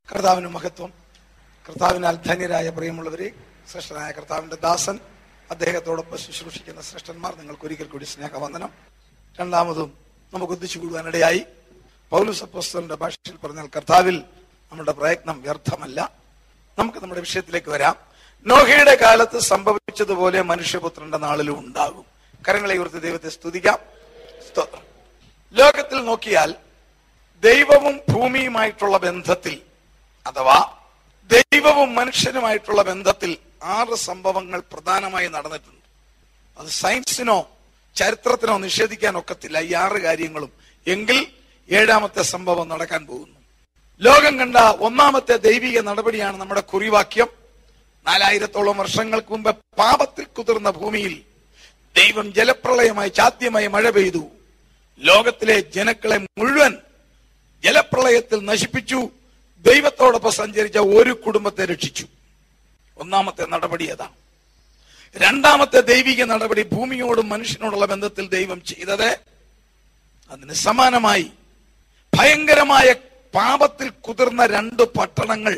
കർത്താവിന് മഹത്വം കർത്താവിനാൽ ധന്യരായ പ്രിയമുള്ളവരെ ശ്രേഷ്ഠനായ കർത്താവിന്റെ ദാസൻ അദ്ദേഹത്തോടൊപ്പം ശുശ്രൂഷിക്കുന്ന ശ്രേഷ്ഠന്മാർ നിങ്ങൾക്ക് ഒരിക്കൽ കൂടി സ്നേഹവന്ദനം രണ്ടാമതും നമുക്ക് ഒന്നിച്ചു കൂടുവാനിടയായി പൗലുസ് അപ്പോസ്തലന്റെ ഭാഷയിൽ പറഞ്ഞാൽ കർത്താവിൽ നമ്മുടെ പ്രയത്നം വ്യർത്ഥമല്ല നമുക്ക് നമ്മുടെ വിഷയത്തിലേക്ക് വരാം നോഹയുടെ കാലത്ത് സംഭവിച്ചതുപോലെ മനുഷ്യപുത്രന്റെ നാളിലും ഉണ്ടാകും കരങ്ങളെ ഉയർത്തി ദൈവത്തെ സ്തുതിക്കാം സ്തോത്രം ലോകത്തിൽ നോക്കിയാൽ ദൈവവും ഭൂമിയുമായിട്ടുള്ള ബന്ധത്തിൽ അഥവാ ദൈവവും മനുഷ്യനുമായിട്ടുള്ള ബന്ധത്തിൽ ആറ് സംഭവങ്ങൾ പ്രധാനമായി നടന്നിട്ടുണ്ട് അത് സയൻസിനോ ചരിത്രത്തിനോ നിഷേധിക്കാൻ ഒക്കത്തില്ല ഈ ആറ് കാര്യങ്ങളും എങ്കിൽ ഏഴാമത്തെ സംഭവം നടക്കാൻ പോകുന്നു ലോകം കണ്ട ഒന്നാമത്തെ ദൈവിക നടപടിയാണ് നമ്മുടെ കുറിവാക്യം നാലായിരത്തോളം വർഷങ്ങൾക്ക് മുമ്പ് പാപത്തിൽ കുതിർന്ന ഭൂമിയിൽ ദൈവം ജലപ്രളയമായി ചാദ്യമായി മഴ പെയ്തു ലോകത്തിലെ ജനക്കളെ മുഴുവൻ ജലപ്രളയത്തിൽ നശിപ്പിച്ചു ദൈവത്തോടൊപ്പം സഞ്ചരിച്ച ഒരു കുടുംബത്തെ രക്ഷിച്ചു ഒന്നാമത്തെ നടപടി അതാ രണ്ടാമത്തെ ദൈവിക നടപടി ഭൂമിയോടും മനുഷ്യനോടുള്ള ബന്ധത്തിൽ ദൈവം ചെയ്തത് അതിന് സമാനമായി ഭയങ്കരമായ പാപത്തിൽ കുതിർന്ന രണ്ട് പട്ടണങ്ങൾ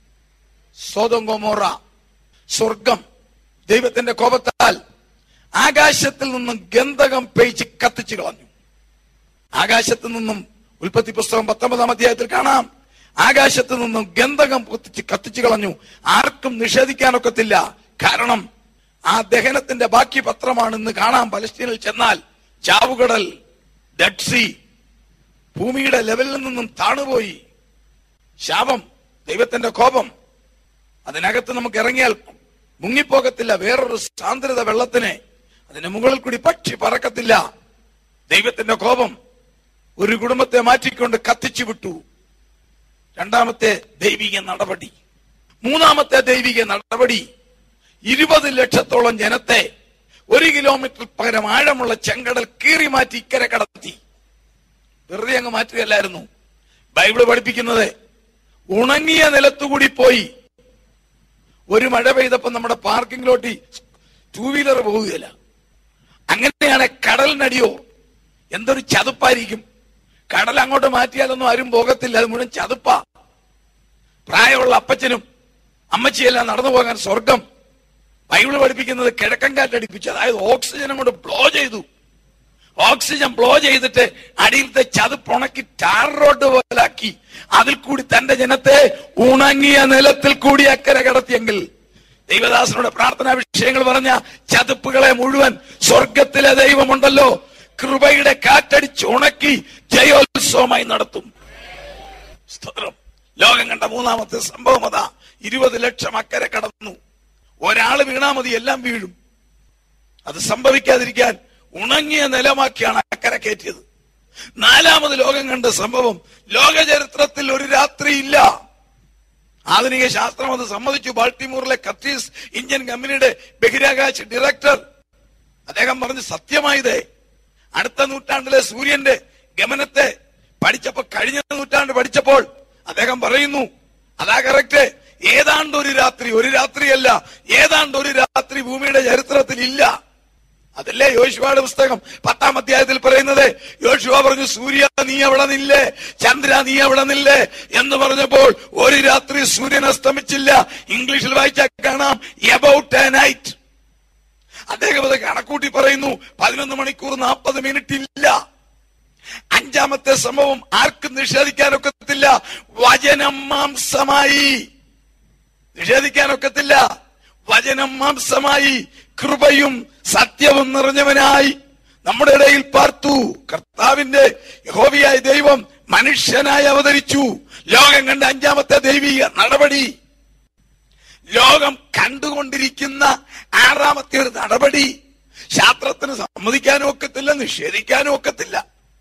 സോതം ഗൊമോറ സ്വർഗം ദൈവത്തിന്റെ കോപത്താൽ ആകാശത്തിൽ നിന്നും ഗന്ധകം പേയിച്ച് കത്തിച്ചു കളഞ്ഞു ആകാശത്ത് നിന്നും ഉൽപ്പത്തി പുസ്തകം പത്തൊമ്പതാം അധ്യായത്തിൽ കാണാം ആകാശത്ത് നിന്നും ഗന്ധകം കത്തിച്ച് കത്തിച്ചു കളഞ്ഞു ആർക്കും നിഷേധിക്കാനൊക്കത്തില്ല കാരണം ആ ദഹനത്തിന്റെ ബാക്കി പത്രമാണ് ഇന്ന് കാണാം പലസ്തീനിൽ ചെന്നാൽ ചാവുകടൽ ഡെഡ് സീ ഭൂമിയുടെ ലെവലിൽ നിന്നും താണുപോയി ശാപം ദൈവത്തിന്റെ കോപം അതിനകത്ത് നമുക്ക് ഇറങ്ങിയാൽ മുങ്ങിപ്പോകത്തില്ല വേറൊരു സാന്ദ്രത വെള്ളത്തിന് അതിന് മുകളിൽ കൂടി പക്ഷി പറക്കത്തില്ല ദൈവത്തിന്റെ കോപം ഒരു കുടുംബത്തെ മാറ്റിക്കൊണ്ട് കത്തിച്ചു വിട്ടു രണ്ടാമത്തെ ദൈവിക നടപടി മൂന്നാമത്തെ ദൈവിക നടപടി ഇരുപത് ലക്ഷത്തോളം ജനത്തെ ഒരു കിലോമീറ്റർ പകരം ആഴമുള്ള ചെങ്കടൽ കീറി മാറ്റി ഇക്കരെ കടത്തി വെറുതെ അങ്ങ് മാറ്റുകയല്ലായിരുന്നു ബൈബിള് പഠിപ്പിക്കുന്നത് ഉണങ്ങിയ നിലത്തുകൂടി പോയി ഒരു മഴ പെയ്തപ്പോ നമ്മുടെ പാർക്കിംഗിലോട്ട് ടൂ വീലർ പോവുകയില്ല അങ്ങനെയാണ് കടലിനടിയോ എന്തൊരു ചതുപ്പായിരിക്കും കടൽ അങ്ങോട്ട് മാറ്റിയാലൊന്നും ആരും പോകത്തില്ല അത് മുഴുവൻ ചതുപ്പാ പ്രായമുള്ള അപ്പച്ചനും അമ്മച്ചിയെല്ലാം നടന്നു പോകാൻ സ്വർഗം ബൈബിള് പഠിപ്പിക്കുന്നത് കിഴക്കൻ കാറ്റടിപ്പിച്ചു അതായത് ഓക്സിജൻ അങ്ങോട്ട് ബ്ലോ ചെയ്തു ഓക്സിജൻ ബ്ലോ ചെയ്തിട്ട് അടിയിലത്തെ ചതുപ്പ് ഉണക്കി ടാർ റോഡ് പോലാക്കി അതിൽ കൂടി തന്റെ ജനത്തെ ഉണങ്ങിയ നിലത്തിൽ കൂടി അക്കരെ കടത്തിയെങ്കിൽ ദൈവദാസനോട് പ്രാർത്ഥനാ വിഷയങ്ങൾ പറഞ്ഞ ചതുപ്പുകളെ മുഴുവൻ സ്വർഗത്തിലെ ദൈവമുണ്ടല്ലോ കൃപയുടെ കാറ്റടിച്ച് ഉണക്കി ജയോത്സവമായി നടത്തും സ്തോത്രം ലോകം കണ്ട മൂന്നാമത്തെ സംഭവം അതാ ഇരുപത് ലക്ഷം അക്കരെ കടന്നു ഒരാള് വീണാ മതി എല്ലാം വീഴും അത് സംഭവിക്കാതിരിക്കാൻ ഉണങ്ങിയ നിലമാക്കിയാണ് അക്കരെ കയറ്റിയത് നാലാമത് ലോകം കണ്ട സംഭവം ലോക ചരിത്രത്തിൽ ഒരു രാത്രി ഇല്ല ആധുനിക ശാസ്ത്രം അത് സമ്മതിച്ചു ബാൾട്ടിമൂറിലെ കത്തീസ് ഇന്ത്യൻ കമ്പനിയുടെ ബഹിരാകാശ ഡയറക്ടർ അദ്ദേഹം പറഞ്ഞു സത്യമായത് അടുത്ത നൂറ്റാണ്ടിലെ സൂര്യന്റെ ഗമനത്തെ പഠിച്ചപ്പോ കഴിഞ്ഞ നൂറ്റാണ്ട് പഠിച്ചപ്പോൾ അദ്ദേഹം പറയുന്നു അതാ കറക്റ്റ് ഏതാണ്ട് ഒരു രാത്രി ഒരു രാത്രിയല്ല ഏതാണ്ട് ഒരു രാത്രി ഭൂമിയുടെ ചരിത്രത്തിൽ ഇല്ല അതല്ലേ യോശുവയുടെ പുസ്തകം പത്താം അധ്യായത്തിൽ പറയുന്നത് യോശുവ പറഞ്ഞു സൂര്യ നീ അവിടെ നില്ലേ ചന്ദ്ര നീ അവിടെ നില്ലേ എന്ന് പറഞ്ഞപ്പോൾ ഒരു രാത്രി സൂര്യൻ അസ്തമിച്ചില്ല ഇംഗ്ലീഷിൽ വായിച്ചാൽ കാണാം എബൌട്ട് എ നൈറ്റ് അദ്ദേഹം അത് കണക്കൂട്ടി പറയുന്നു പതിനൊന്ന് മണിക്കൂർ നാൽപ്പത് മിനിറ്റ് ഇല്ല അഞ്ചാമത്തെ സംഭവം ആർക്കും നിഷേധിക്കാനൊക്കത്തില്ല വചനം മാംസമായി നിഷേധിക്കാനൊക്കത്തില്ല വചനം മാംസമായി കൃപയും സത്യവും നിറഞ്ഞവനായി നമ്മുടെ ഇടയിൽ പാർത്തു കർത്താവിന്റെ യഹോവിയായ ദൈവം മനുഷ്യനായി അവതരിച്ചു ലോകം കണ്ട അഞ്ചാമത്തെ ദൈവിക നടപടി ലോകം കണ്ടുകൊണ്ടിരിക്കുന്ന ആറാമത്തെ ഒരു നടപടി ശാസ്ത്രത്തിന് സമ്മതിക്കാനും ഒക്കത്തില്ല നിഷേധിക്കാനും ഒക്കത്തില്ല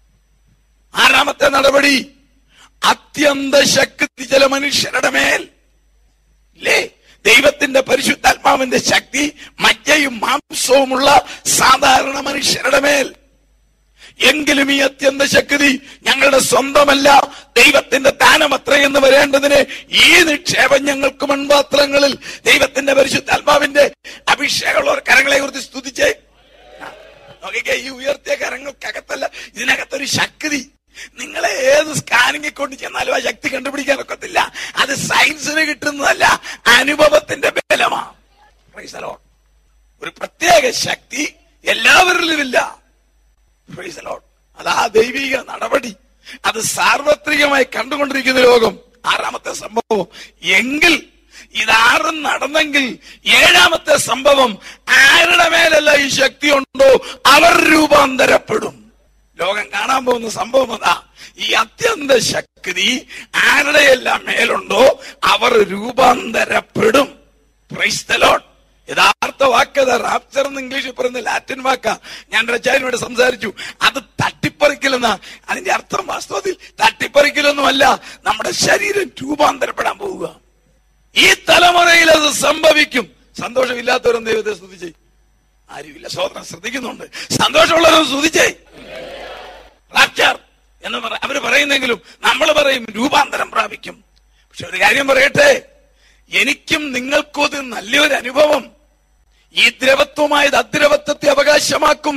ആറാമത്തെ നടപടി അത്യന്ത ശക്തി ചില മനുഷ്യരുടെ മേൽ ഇല്ലേ ദൈവത്തിന്റെ പരിശുദ്ധാത്മാവിന്റെ ശക്തി മജ്ജയും മാംസവുമുള്ള സാധാരണ മനുഷ്യരുടെ മേൽ എങ്കിലും ഈ അത്യന്ത ശക്തി ഞങ്ങളുടെ സ്വന്തമല്ല ദൈവത്തിന്റെ ദാനമത്ര എന്ന് വരേണ്ടതിന് ഈ നിക്ഷേപം ഞങ്ങൾക്ക് മൺപാത്രങ്ങളിൽ ദൈവത്തിന്റെ പരിശുദ്ധാത്മാവിന്റെ അഭിഷേകമുള്ളവർ കരങ്ങളെ കുറിച്ച് സ്തുതിച്ചേ നോക്കിക്കേ ഈ ഉയർത്തിയ കരങ്ങൾക്കകത്തല്ല ഇതിനകത്തൊരു ശക്തി നിങ്ങളെ ഏത് സ്കാനിങ്ങിൽ കൊണ്ട് ചെന്നാലും ആ ശക്തി കണ്ടുപിടിക്കാൻ ഒക്കത്തില്ല അത് സയൻസിന് കിട്ടുന്നതല്ല അനുഭവത്തിന്റെ ബലമാണ് Praise the Lord. ഒരു പ്രത്യേക ശക്തി എല്ലാവരിലുമില്ല Praise the Lord. അതാ ദൈവിക നടപടി അത് സാർവത്രികമായി കണ്ടുകൊണ്ടിരിക്കുന്ന ലോകം ആറാമത്തെ സംഭവം എങ്കിൽ ഇതാറും നടന്നെങ്കിൽ ഏഴാമത്തെ സംഭവം ആരുടെ മേലല്ല ഈ ശക്തി ഉണ്ടോ അവർ രൂപാന്തരപ്പെടും ലോകം കാണാൻ പോകുന്ന സംഭവം അതാ ഈ അത്യന്ത ശക്തി ആരുടെയെല്ലാം മേലുണ്ടോ അവർ രൂപാന്തരപ്പെടും Praise the Lord. യഥാർത്ഥ വാക്കത റാപ്ചർ എന്ന് ഇംഗ്ലീഷിൽ പറയുന്ന ലാറ്റിൻ വാക്ക ഞാൻ റച്ചാരിനോട് സംസാരിച്ചു അത് തട്ടിപ്പറിക്കലെന്ന അതിന്റെ അർത്ഥം വാസ്തവത്തിൽ തട്ടിപ്പറിക്കലൊന്നുമല്ല നമ്മുടെ ശരീരം രൂപാന്തരപ്പെടാൻ പോവുക ഈ തലമുറയിൽ അത് സംഭവിക്കും സന്തോഷമില്ലാത്തവരും ദൈവത്തെ സ്തുതിച്ചേ ആരുമില്ല സ്വതന്ത്രം ശ്രദ്ധിക്കുന്നുണ്ട് സന്തോഷമുള്ളവരും സ്തുതിച്ചേ റാപ്ചർ എന്ന് പറ അവര് പറയുന്നെങ്കിലും നമ്മൾ പറയും രൂപാന്തരം പ്രാപിക്കും പക്ഷെ ഒരു കാര്യം പറയട്ടെ എനിക്കും നിങ്ങൾക്കും അത് നല്ലൊരു അനുഭവം ഈ ദ്രവത്വമായത് അദ്രവത്വത്തെ അവകാശമാക്കും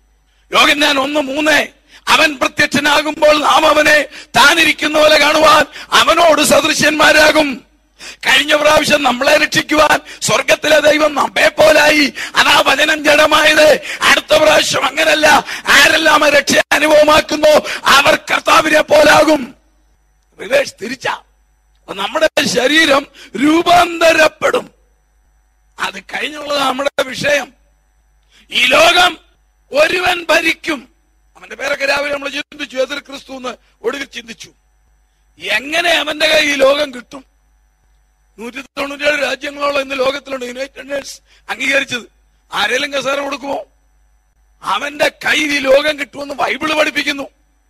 യോഗൻ ഒന്ന് മൂന്ന് അവൻ പ്രത്യക്ഷനാകുമ്പോൾ നാം അവനെ താനിരിക്കുന്ന പോലെ കാണുവാൻ അവനോട് സദൃശ്യന്മാരാകും കഴിഞ്ഞ പ്രാവശ്യം നമ്മളെ രക്ഷിക്കുവാൻ സ്വർഗത്തിലെ ദൈവം നമ്മെ പോലായി അതാ വചനം ജഡമായത് അടുത്ത പ്രാവശ്യം അങ്ങനല്ല ആരെല്ലാം ആ രക്ഷ അനുഭവമാക്കുന്നു അവർ കർത്താവിനെ പോലാകും റിവേഴ്സ് തിരിച്ച അപ്പൊ നമ്മുടെ ശരീരം രൂപാന്തരപ്പെടും അത് കഴിഞ്ഞുള്ളത് നമ്മുടെ വിഷയം ഈ ലോകം ഒരുവൻ ഭരിക്കും അവന്റെ പേരൊക്കെ രാവിലെ നമ്മൾ ചിന്തിച്ചു എതിർ ക്രിസ്തു എന്ന് ഒടുവിൽ ചിന്തിച്ചു എങ്ങനെ അവന്റെ കൈ ഈ ലോകം കിട്ടും നൂറ്റി തൊണ്ണൂറ്റേഴ് രാജ്യങ്ങളോളം ഇന്ന് ലോകത്തിലുണ്ട് യുണൈറ്റഡ് നേഷൻസ് അംഗീകരിച്ചത് ആരെങ്കിലും കസേര കൊടുക്കുമോ അവന്റെ കയ്യിൽ ഈ ലോകം കിട്ടുമെന്ന് ബൈബിള് പഠിപ്പിക്കുന്നു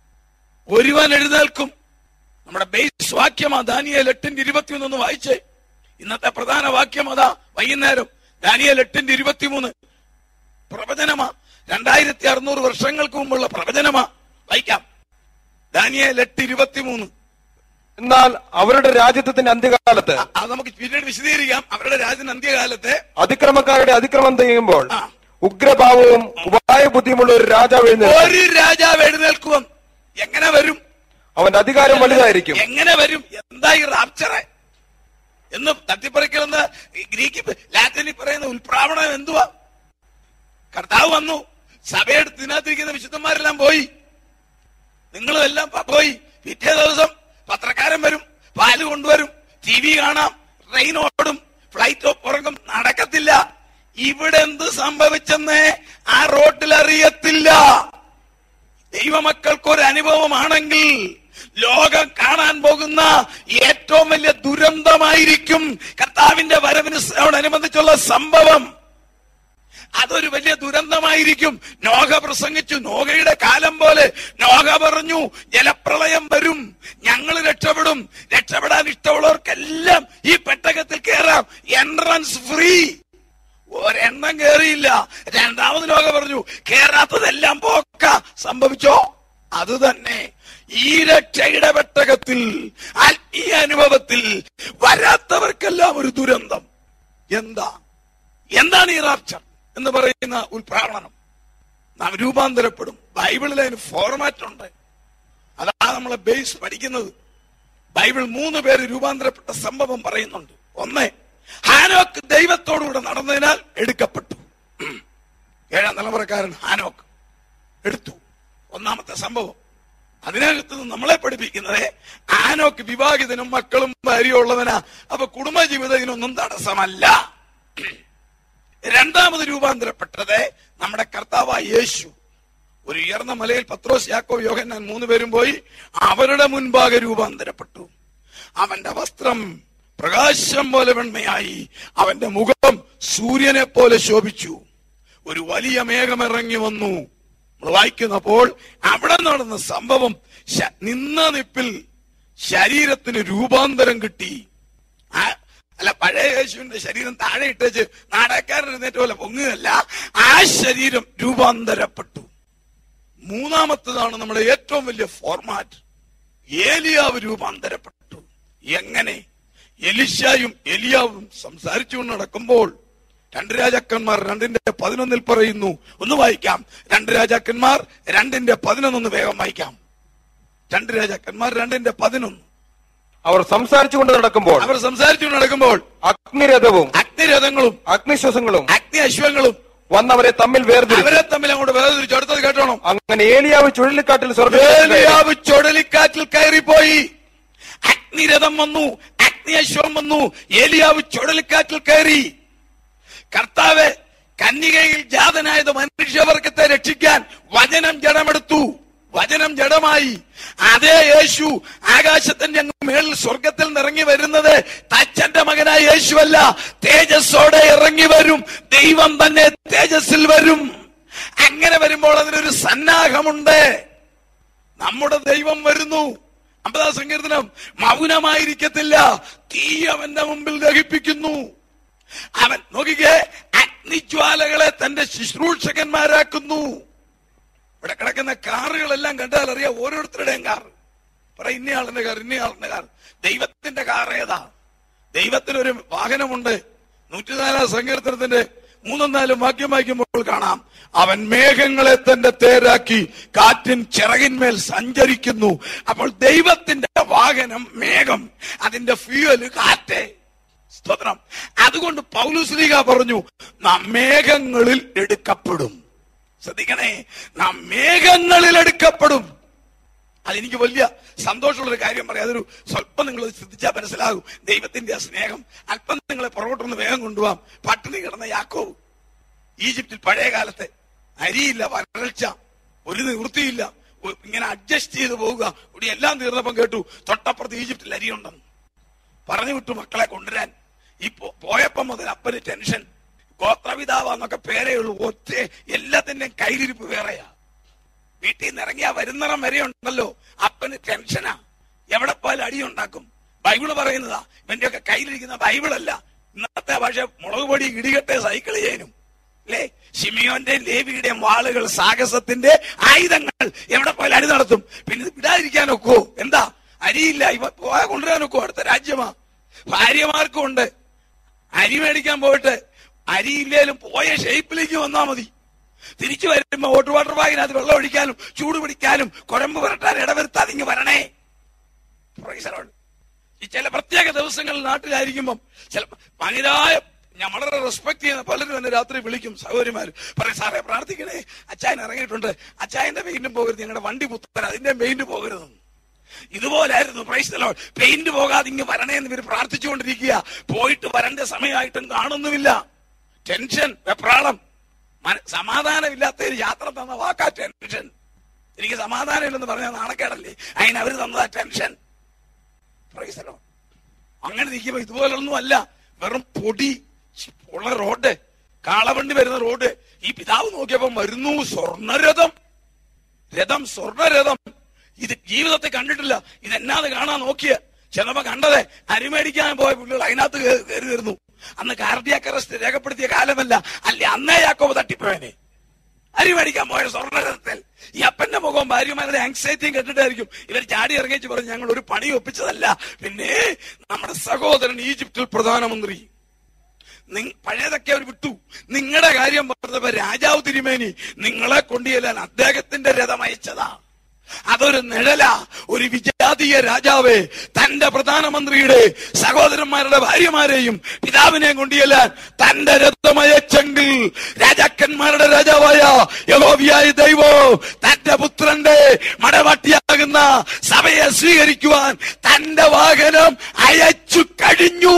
ഒരുവൻ എഴുന്നേൽക്കും നമ്മുടെ ബേസ് വാക്യമാ ദാനിയേൽ എട്ടിന്റെ ഇരുപത്തിയൊന്ന് വായിച്ചേ ഇന്നത്തെ പ്രധാന വാക്യം അതാ വൈകുന്നേരം ദാനിയേൽ എട്ടിന്റെ ഇരുപത്തിമൂന്ന് പ്രവചനമാ രണ്ടായിരത്തി അറുന്നൂറ് വർഷങ്ങൾക്ക് മുമ്പുള്ള പ്രവചനമാ വായിക്കാം ദാനിയേൽ എട്ട് ഇരുപത്തിമൂന്ന് എന്നാൽ അവരുടെ രാജ്യത്വത്തിന്റെ അന്ത്യകാലത്ത് അ- അത് നമുക്ക് പിന്നീട് വിശദീകരിക്കാം അവരുടെ രാജ്യത്തിന് അന്ത്യകാലത്തെ അതിക്രമക്കാരുടെ അതിക്രമം ചെയ്യുമ്പോൾ ആ. ഉഗ്രഭാവവും ഉപായ ബുദ്ധിയുമുള്ള ഒരു രാജാവ് എഴുന്നേൽക്കും ഒരു രാജാവ് എഴുന്നേൽക്കുവൻ എങ്ങനെ വരും അവന്റെ അധികാരം വലുതായിരിക്കും എങ്ങനെ വരും എന്താ ഈ റാപ്ചറെ എന്ന് തട്ടിപ്പറിക്കലെന്ന് ഈ ഗ്രീക്ക് ലാറ്റിനിൽ പറയുന്ന ഉൽപ്രാവണം എന്തുവാ കർത്താവ് വന്നു സഭയെടുത്ത് ഇതിനകത്തിരിക്കുന്ന വിശുദ്ധന്മാരെല്ലാം പോയി നിങ്ങളും എല്ലാം പ- പോയി പിറ്റേ ദിവസം പത്രക്കാരൻ വരും പാല് കൊണ്ടുവരും ടി വി കാണാം ട്രെയിൻ ഓടും ഫ്ലൈറ്റ് ഉറങ്ങും നടക്കത്തില്ല ഇവിടെ എന്ത് സംഭവിച്ചെന്ന് ആ റോട്ടിൽ അറിയത്തില്ല ദൈവമക്കൾക്ക് ഒരു അനുഭവമാണെങ്കിൽ ലോകം പോകുന്ന ഏറ്റവും വലിയ ദുരന്തമായിരിക്കും കർത്താവിന്റെ വരവിനോടനുബന്ധിച്ചുള്ള സംഭവം അതൊരു വലിയ ദുരന്തമായിരിക്കും നോഹ പ്രസംഗിച്ചു നോഹയുടെ കാലം പോലെ നോഹ പറഞ്ഞു ജലപ്രളയം വരും ഞങ്ങൾ രക്ഷപ്പെടും രക്ഷപ്പെടാൻ ഇഷ്ടമുള്ളവർക്കെല്ലാം ഈ പെട്ടകത്തിൽ കയറാം എൻട്രൻസ് ഫ്രീ ഒരെണ്ണം കേറിയില്ല രണ്ടാമത് ലോക പറഞ്ഞു കേറാത്തതെല്ലാം പോക്ക സംഭവിച്ചോ അത് തന്നെ ഈ രക്ഷയുടെ പെട്ടകത്തിൽ ആത്മീയ അനുഭവത്തിൽ വരാത്തവർക്കെല്ലാം ഒരു ദുരന്തം എന്താ എന്താണ് ഈ റാപ്ചർ എന്ന് പറയുന്ന ഉൽപ്രാവണം നാം രൂപാന്തരപ്പെടും ബൈബിളിൽ അതിന് ഫോർമാറ്റ് ഉണ്ട് അതാ നമ്മളെ ബേസ് പഠിക്കുന്നത് ബൈബിൾ മൂന്ന് പേര് രൂപാന്തരപ്പെട്ട സംഭവം പറയുന്നുണ്ട് ഒന്ന് ഹാനോക്ക് ദൈവത്തോടുകൂടെ നടന്നതിനാൽ എടുക്കപ്പെട്ടു ഏഴാം തലമുറക്കാരൻ ഹാനോക്ക് എടുത്തു ഒന്നാമത്തെ സംഭവം അതിനകത്ത് നിന്ന് നമ്മളെ പഠിപ്പിക്കുന്നത് ആനോക്ക് വിവാഹിതനും മക്കളും ഭാര്യയും ഉള്ളവനാ അപ്പൊ കുടുംബജീവിതം ഇതിനൊന്നും തടസ്സമല്ല രണ്ടാമത് രൂപാന്തരപ്പെട്ടത് നമ്മുടെ കർത്താവായ യേശു ഒരു ഉയർന്ന മലയിൽ പത്രോസ് യാക്കോ യോഹന്നാൻ മൂന്ന് പേരും പോയി അവരുടെ മുൻപാകെ രൂപാന്തരപ്പെട്ടു അവന്റെ വസ്ത്രം പ്രകാശം പോലെ വെണ്മയായി അവന്റെ മുഖം സൂര്യനെ പോലെ ശോഭിച്ചു ഒരു വലിയ മേഘം ഇറങ്ങി വന്നു നമ്മൾ വായിക്കുന്നപ്പോൾ അവിടെ നടന്ന സംഭവം ശ- നിന്ന നിപ്പിൽ ശരീരത്തിന് രൂപാന്തരം കിട്ടി ആ- അല്ല പഴയ യേശുവിന്റെ ശരീരം താഴെ ഇട്ടേച്ച് നാടകക്കാരൻ എഴുന്നേറ്റ പോലെ പൊങ്ങുകയല്ല ആ ശരീരം രൂപാന്തരപ്പെട്ടു മൂന്നാമത്തതാണ് നമ്മുടെ ഏറ്റവും വലിയ ഫോർമാറ്റ് ഏലിയാവ് രൂപാന്തരപ്പെട്ടു എങ്ങനെ എലിശായും എലിയാവും സംസാരിച്ചുകൊണ്ട് നടക്കുമ്പോൾ രണ്ട് രാജാക്കന്മാർ രണ്ടിന്റെ പതിനൊന്നിൽ പറയുന്നു ഒന്ന് വായിക്കാം രണ്ട് രാജാക്കന്മാർ രണ്ടിന്റെ പതിനൊന്നൊന്ന് വേഗം വായിക്കാം രണ്ട് രാജാക്കന്മാർ രണ്ടിന്റെ പതിനൊന്ന് അവർ സംസാരിച്ചുകൊണ്ട് നടക്കുമ്പോൾ അവർ സംസാരിച്ചു നടക്കുമ്പോൾ അഗ്നിരഥവും അഗ്നിരഥങ്ങളും അഗ്നിശ്വസങ്ങളും അഗ്നി അശ്വങ്ങളും വന്നവരെ തമ്മിൽ വേർതിരിച്ചു അവരെ തമ്മിൽ അങ്ങോട്ട് വേർതിരിച്ചു അടുത്തത് കേട്ടോണം അങ്ങനെ ഏലിയാവ് ചുഴലിക്കാട്ടിൽ സ്വർഗ്ഗത്തിൽ കയറി. ഏലിയാവ് ചുഴലിക്കാറ്റിൽ കയറിപ്പോയി അഗ്നിരഥം വന്നു അഗ്നി അശ്വം വന്നു ഏലിയാവ് ചുഴലിക്കാറ്റിൽ കയറി കർത്താവ് കന്യകയിൽ ജാതനായത് മനുഷ്യവർഗത്തെ രക്ഷിക്കാൻ വചനം ജഡമെടുത്തു വചനം ജഡമായി അതേ യേശു ആകാശത്തിന്റെ അങ്ങ് മേളിൽ സ്വർഗത്തിൽ നിറങ്ങി വരുന്നത് തച്ചന്റെ മകനായ യേശുവല്ല തേജസ്സോടെ ഇറങ്ങി വരും ദൈവം തന്നെ തേജസ്സിൽ വരും അങ്ങനെ വരുമ്പോൾ അതിനൊരു സന്നാഹമുണ്ട് നമ്മുടെ ദൈവം വരുന്നു അമ്പതാം സങ്കീർത്തനം മൗനമായിരിക്കത്തില്ല തീ അവന്റെ മുമ്പിൽ ദഹിപ്പിക്കുന്നു അവൻ നോക്കിക്കേ അഗ്നിജ്വാലകളെ തന്റെ ശുശ്രൂഷകന്മാരാക്കുന്നു ഇവിടെ കിടക്കുന്ന കാറുകളെല്ലാം കണ്ടാൽ അറിയാം ഓരോരുത്തരുടെയും കാർ പറ ഇന്നയാളിന്റെ കാർ ഇന്നയാളിന്റെ കാർ ദൈവത്തിന്റെ കാർ ഏതാ ദൈവത്തിനൊരു വാഹനമുണ്ട് നൂറ്റിനാലാം സങ്കീർത്തനത്തിന്റെ മൂന്നും നാലും വാക്യം വായിക്കുമ്പോൾ കാണാം അവൻ മേഘങ്ങളെ തന്റെ തേരാക്കി കാറ്റിൻ ചിറകിന്മേൽ സഞ്ചരിക്കുന്നു അപ്പോൾ ദൈവത്തിന്റെ വാഹനം മേഘം അതിന്റെ ഫ്യൂവല് കാറ്റ് സ്തോത്രം അതുകൊണ്ട് പൗലുസ്ലീഗ പറഞ്ഞു നാം മേഘങ്ങളിൽ എടുക്കപ്പെടും ശ്രദ്ധിക്കണേ നാം മേഘങ്ങളിൽ എടുക്കപ്പെടും അതെനിക്ക് വലിയ സന്തോഷമുള്ളൊരു കാര്യം പറയാം അതൊരു സ്വല്പം നിങ്ങൾ ശ്രദ്ധിച്ചാൽ മനസ്സിലാകും ദൈവത്തിന്റെ ആ സ്നേഹം അല്പം നിങ്ങളെ പുറകോട്ടൊന്ന് വേഗം കൊണ്ടുപോകാം പട്ടിണി കിടന്ന യാക്കോവ് ഈജിപ്തിൽ പഴയ കാലത്തെ അരിയില്ല വരൾച്ച ഒരു നിവൃത്തിയില്ല ഒ- ഇങ്ങനെ അഡ്ജസ്റ്റ് ചെയ്ത് പോവുക ഇവിടെ എല്ലാം തീർന്നപ്പം കേട്ടു തൊട്ടപ്പുറത്ത് ഈജിപ്തിൽ അരിയുണ്ടെന്ന് പറഞ്ഞു വിട്ടു മക്കളെ കൊണ്ടുവരാൻ ഈ പോ- പോയപ്പം മുതൽ അപ്പന് ടെൻഷൻ ഗോത്രപിതാവെന്നൊക്കെ പേരേ ഉള്ളൂ ഒറ്റ എല്ലാത്തിന്റെയും കയ്യിലിരിപ്പ് വേറെയാ വീട്ടിൽ നിന്ന് ഇറങ്ങിയാ വരുന്നിടം വരെ ഉണ്ടല്ലോ അപ്പന് ടെൻഷനാ എവിടെ പോയാലും അടിയുണ്ടാക്കും ബൈബിള് പറയുന്നതാ ഇവന്റെയൊക്കെ കയ്യിലിരിക്കുന്ന ബൈബിളല്ല ഇന്നത്തെ ഭാഷ മുളക് പൊടി ഇടികട്ടെ സൈക്കിൾ ചെയ്യാനും അല്ലേ ഷിമിയോന്റെയും ലേവിയുടെയും വാളുകൾ സാഹസത്തിന്റെ ആയുധങ്ങൾ എവിടെ പോയാലും അടി നടത്തും പിന്നെ ഇത് വിടാതിരിക്കാനൊക്കോ എന്താ അരിയില്ല ഇവ പോയാ കൊണ്ടുവരാനൊക്കോ അടുത്ത രാജ്യമാ ഭാര്യമാർക്കും ഉണ്ട് അരി മേടിക്കാൻ പോയിട്ട് അരിയില്ലേലും പോയ ഷേപ്പിലേക്ക് വന്നാ മതി തിരിച്ചു വരുമ്പോ വോട്ട് വാട്ടർ ബാഗിനകത്ത് വെള്ളം ഒഴിക്കാനും ചൂട് പിടിക്കാനും കുഴമ്പ് പുരട്ടാൻ ഇടവരുത്താതെ ഇങ്ങ് വരണേ Praise the Lord. ഈ ചില പ്രത്യേക ദിവസങ്ങളിൽ നാട്ടിലായിരിക്കുമ്പം ചില ഭയങ്കരായ ഞാൻ വളരെ റെസ്പെക്ട് ചെയ്യുന്ന പലരും എന്നെ രാത്രി വിളിക്കും സഹോദരിമാര് പറയും സാറേ പ്രാർത്ഥിക്കണേ അച്ചായൻ ഇറങ്ങിയിട്ടുണ്ട് അച്ചായന്റെ പെയിന്റും പോകരുത് ഞങ്ങളുടെ വണ്ടി പുത്തൻ അതിന്റെ പെയിന്റ് പോകരുത് ഇതുപോലായിരുന്നു പ്രൈസ്തലോ പെയിന്റ് പോകാതെ ഇങ്ങ് വരണേ എന്ന് ഇവര് പ്രാർത്ഥിച്ചുകൊണ്ടിരിക്കുക പോയിട്ട് വരേണ്ട സമയമായിട്ടും കാണുന്നുമില്ല ടെൻഷൻ വെപ്രാളം മന- സമാധാനമില്ലാത്ത ഒരു യാത്ര തന്ന വാക്കാ ടെൻഷൻ എനിക്ക് സമാധാനമില്ലെന്ന് പറഞ്ഞാൽ നാണക്കേടല്ലേ അതിന് അവര് തന്നതാ ടെൻഷൻ Praise the Lord. അങ്ങനെ നിൽക്കുമ്പോ ഇതുപോലൊന്നും അല്ല വെറും പൊടി ഛി, ഉള്ള റോഡ് കാളവണ്ടി വരുന്ന റോഡ് ഈ പിതാവ് നോക്കിയപ്പോ വരുന്നു സ്വർണരഥം രഥം സ്വർണരഥം ഇത് ജീവിതത്തെ കണ്ടിട്ടില്ല ഇതെന്നാത് കാണാൻ നോക്കിയ ചെന്നപ്പോ കണ്ടതേ അരിമേടിക്കാൻ പോയ പുള്ളികൾ അതിനകത്ത് കേ- കയറി വരുന്നു അന്ന് കാർഡിയാക്ക് അറസ്റ്റ് രേഖപ്പെടുത്തിയ കാലമല്ല അല്ലേ അന്നേ യാക്കോബ് തട്ടിപ്പോയനെ അരി മേടിക്കാൻ പോയ സ്വർണ്ണരഥത്തിൽ ഈ അപ്പന്റെ മുഖവും ഭാര്യമാരുടെ ആങ്സൈറ്റിയും കണ്ടിട്ടായിരിക്കും ഇവർ ചാടി ഇറങ്ങിച്ച് പറഞ്ഞു ഞങ്ങൾ ഒരു പണി ഒപ്പിച്ചതല്ല പിന്നെ നമ്മുടെ സഹോദരൻ ഈജിപ്തിൽ പ്രധാനമന്ത്രി നിങ്- പഴയതൊക്കെ അവർ വിട്ടു നിങ്ങളുടെ കാര്യം പറഞ്ഞപ്പോ രാജാവ് തിരുമേനി നിങ്ങളെ കൊണ്ടുചെല്ലാൻ അദ്ദേഹത്തിന്റെ രഥം അയച്ചതാ അതൊരു നിഴല ഒരു വിജാതീയ രാജാവേ തന്റെ പ്രധാനമന്ത്രിയുടെ സഹോദരന്മാരുടെ ഭാര്യമാരെയും പിതാവിനെയും കൊണ്ടുചെല്ലാൻ തന്റെ രഥമയച്ചെങ്കിൽ രാജാക്കന്മാരുടെ രാജാവായ യഹോവിയായ ദൈവോ തന്റെ പുത്രന്റെ മടവാട്ടിയാകുന്ന സഭയെ സ്വീകരിക്കുവാൻ തന്റെ വാഹനം അയച്ചു കഴിഞ്ഞു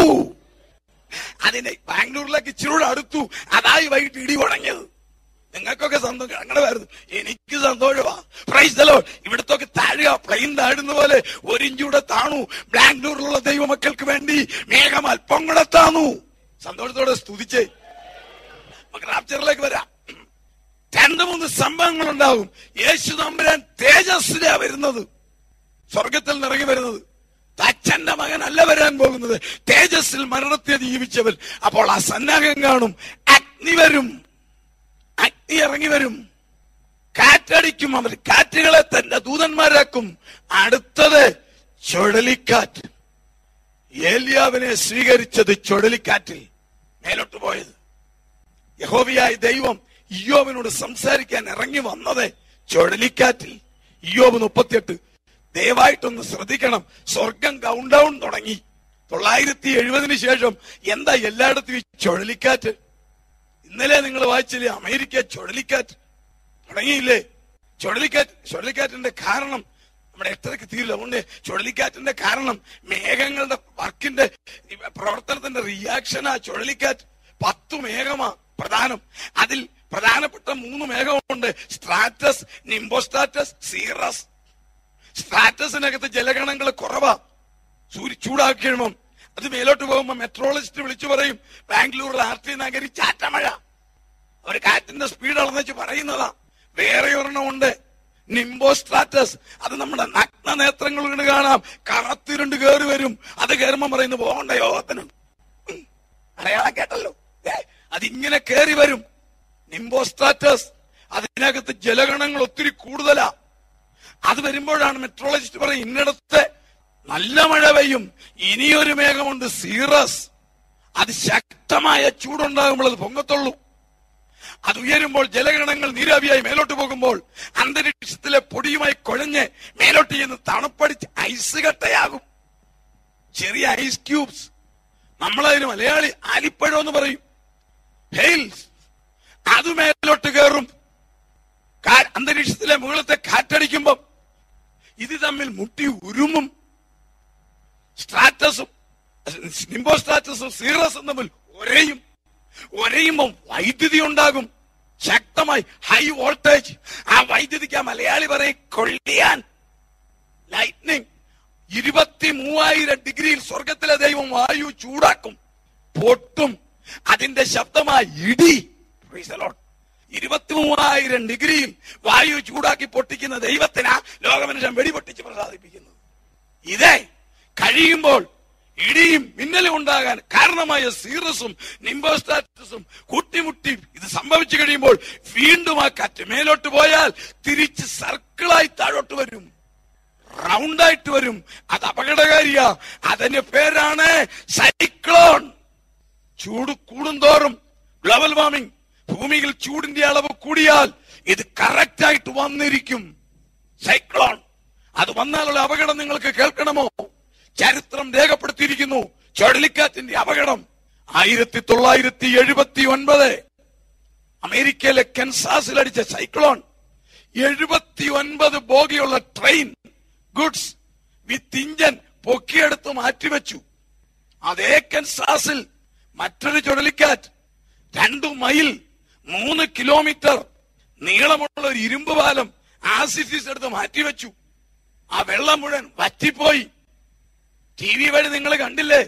അതിനെ ബാംഗ്ലൂരിലേക്ക് ഇച്ചിരൂടെ അടുത്തു അതായി വൈകിട്ട് ഇടി ഉണങ്ങിയത് നിങ്ങൾക്കൊക്കെ സന്തോഷം അങ്ങനെയായിരുന്നു എനിക്ക് സന്തോഷമാ പ്രൈസ് ദലോ ഇവിടത്തൊക്കെ താഴുക പ്ലെയിൻ താഴുന്ന പോലെ ഒരു ഇഞ്ചൂടെ താണു ബാംഗ്ലൂരിലുള്ള ദൈവമക്കൾക്ക് വേണ്ടി മേഘം അല്പം കൂടെ താണു സന്തോഷത്തോടെ സ്തുതിച്ചേ നമുക്ക് റാപ്ചറിലേക്ക് വരാം രണ്ട് മൂന്ന് സംഭവങ്ങൾ ഉണ്ടാകും യേശു തമ്പുരാൻ തേജസ്സിലാ വരുന്നത് സ്വർഗത്തിൽ നിറങ്ങി വരുന്നത് തച്ചന്റെ മകനല്ല വരാൻ പോകുന്നത് തേജസ്സിൽ മരണത്തെ ജീവിച്ചവൻ അപ്പോൾ ആ സന്നാഹം കാണും അഗ്നി വരും അഗ്നി ഇറങ്ങി വരും കാറ്റടിക്കും അവർ കാറ്റുകളെ തന്റെ ദൂതന്മാരാക്കും അടുത്തത് ചുഴലിക്കാറ്റ് ഏലിയാവിനെ സ്വീകരിച്ചത് ചുഴലിക്കാറ്റിൽ മേലോട്ട് പോയത് യഹോവയായ ദൈവം ഇയോബിനോട് സംസാരിക്കാൻ ഇറങ്ങി വന്നത് ചുഴലിക്കാറ്റിൽ ഇയോബ് മുപ്പത്തിയെട്ട് ദയവായിട്ടൊന്ന് ശ്രദ്ധിക്കണം സ്വർഗം കൗണ്ട് ഡൗൺ തുടങ്ങി തൊള്ളായിരത്തി എഴുപതിന് ശേഷം എന്താ എല്ലായിടത്തും ഈ ചുഴലിക്കാറ്റ് ഇന്നലെ നിങ്ങൾ വായിച്ചില്ലേ അമേരിക്ക ചുഴലിക്കാറ്റ് തുടങ്ങിയില്ലേ ചുഴലിക്കാറ്റ് ചുഴലിക്കാറ്റിന്റെ കാരണം നമ്മുടെ എട്ടരക്ക് തീരില്ല അതുകൊണ്ട് ചുഴലിക്കാറ്റിന്റെ കാരണം മേഘങ്ങളുടെ വർക്കിന്റെ പ്രവർത്തനത്തിന്റെ റിയാക്ഷനാ ചുഴലിക്കാറ്റ് പത്തു മേഘമാ പ്രധാനം അതിൽ പ്രധാനപ്പെട്ട മൂന്ന് മേഘമുണ്ട് സ്ട്രാറ്റസ് നിംബോസ്ട്രാറ്റസ് സീറസ് സ്ട്രാറ്റസിനകത്ത് ജലഗണങ്ങൾ കുറവാ സൂര്യ ചൂടാക്കി കഴിയുമ്പം അത് മേലോട്ട് പോകുമ്പോ മെട്രോളജിസ്റ്റ് വിളിച്ചു പറയും ബാംഗ്ലൂർ ആർ ടി നഗരി ചാറ്റമഴ അവർ കാറ്റിന്റെ സ്പീഡ് അളന്നിച്ച് പറയുന്നതാ വേറെ ഒരെണ്ണമുണ്ട് നിംബോസ്ട്രാറ്റസ് അത് നമ്മുടെ നഗ്ന നേത്രങ്ങൾ കൊണ്ട് കാണാം കറത്തിരുണ്ട് കയറി വരും അത് കയറുമ്പോ പറയുന്നു പോകണ്ട യോഗത്തിന് ഉം. അടയാളം കേട്ടല്ലോ ഏ, അതിങ്ങനെ കയറി വരും നിംബോസ്ട്രാറ്റസ് അതിനകത്ത് ജലഗണങ്ങൾ ഒത്തിരി കൂടുതലാ അത് വരുമ്പോഴാണ് മെട്രോളജിസ്റ്റ് പറയും ഇന്നിടത്ത് നല്ല മഴ പെയ്യും ഇനിയൊരു മേഘമുണ്ട് സീറസ് അത് ശക്തമായ ചൂടുണ്ടാകുമ്പോൾ അത് പൊങ്ങത്തുള്ളൂ അത് ഉയരുമ്പോൾ ജലഗണങ്ങൾ നീരാവിയായി മേലോട്ട് പോകുമ്പോൾ അന്തരീക്ഷത്തിലെ പൊടിയുമായി കുഴഞ്ഞ് മേലോട്ട് ചെന്ന് തണുപ്പടിച്ച് ഐസ് കട്ടയാകും ചെറിയ ഐസ് ക്യൂബ്സ് നമ്മളതിന് മലയാളി ആലിപ്പഴം എന്ന് പറയും ഹെയിൽസ് അത് മേലോട്ട് കയറും കാ- അന്തരീക്ഷത്തിലെ മുകളിലത്തെ കാറ്റടിക്കുമ്പം ഇത് തമ്മിൽ മുട്ടി ഉരുമും സ്ട്രാറ്റസും നിംബോസ്ട്രാറ്റസും സീറസും തമ്മിൽ ഒരേയും ഒരയുമ്പം വൈദ്യുതി ഉണ്ടാകും ശക്തമായി ഹൈ വോൾട്ടേജ് ആ വൈദ്യുതിക്ക് ആ മലയാളി പറയും കൊള്ളിയാൻ ലൈറ്റ്നിങ് ഇരുപത്തി മൂവായിരം ഡിഗ്രിയിൽ സ്വർഗത്തിലെ ദൈവം വായു ചൂടാക്കും പൊട്ടും അതിന്റെ ശബ്ദമായി ഇടി Praise the Lord. ഇരുപത്തി മൂവായിരം ഡിഗ്രിയിൽ വായു ചൂടാക്കി പൊട്ടിക്കുന്ന ദൈവത്തിനാ ലോകമനുഷ്യൻ വെടിപൊട്ടിച്ച് പ്രസാദിപ്പിക്കുന്നത് ഇതേ കഴിയുമ്പോൾ ഇടിയും മിന്നലും ഉണ്ടാകാൻ കാരണമായ സീറസും നിംബോസ്റ്റാറ്റസും കൂട്ടിമുട്ടി ഇത് സംഭവിച്ചു കഴിയുമ്പോൾ വീണ്ടും ആ കാറ്റ് മേലോട്ട് പോയാൽ തിരിച്ച് സർക്കിളായി താഴോട്ട് വരും റൗണ്ടായിട്ട് വരും അത് അപകടകാരിയാ അതിന്റെ പേരാണ് സൈക്ലോൺ ചൂട് കൂടുന്തോറും ഗ്ലോബൽ വാർമിംഗ് ഭൂമിയിൽ ചൂടിന്റെ അളവ് കൂടിയാൽ ഇത് കറക്റ്റ് ആയിട്ട് വന്നിരിക്കും സൈക്ലോൺ അത് വന്നാലുള്ള അപകടം നിങ്ങൾക്ക് കേൾക്കണമോ ചരിത്രം രേഖപ്പെടുത്തിയിരിക്കുന്നു ചുഴലിക്കാറ്റിന്റെ അപകടം ആയിരത്തി തൊള്ളായിരത്തി എഴുപത്തി ഒൻപത് അമേരിക്കയിലെ കെൻസാസിൽ അടിച്ച സൈക്ലോൺ എഴുപത്തി ഒൻപത് ബോഗിയുള്ള ട്രെയിൻ ഗുഡ്സ് വിത്ത് ഇഞ്ചൻ പൊക്കിയെടുത്ത് മാറ്റിവെച്ചു അതേ കെൻസാസിൽ മറ്റൊരു ചുഴലിക്കാറ്റ് രണ്ടു മൈൽ മൂന്ന് കിലോമീറ്റർ നീളമുള്ള ഒരു ഇരുമ്പ് പാലം ആസിഫീസ് എടുത്ത് മാറ്റിവെച്ചു ആ വെള്ളം മുഴുവൻ വറ്റിപ്പോയി ടി വി വഴി നിങ്ങൾ കണ്ടില്ലേ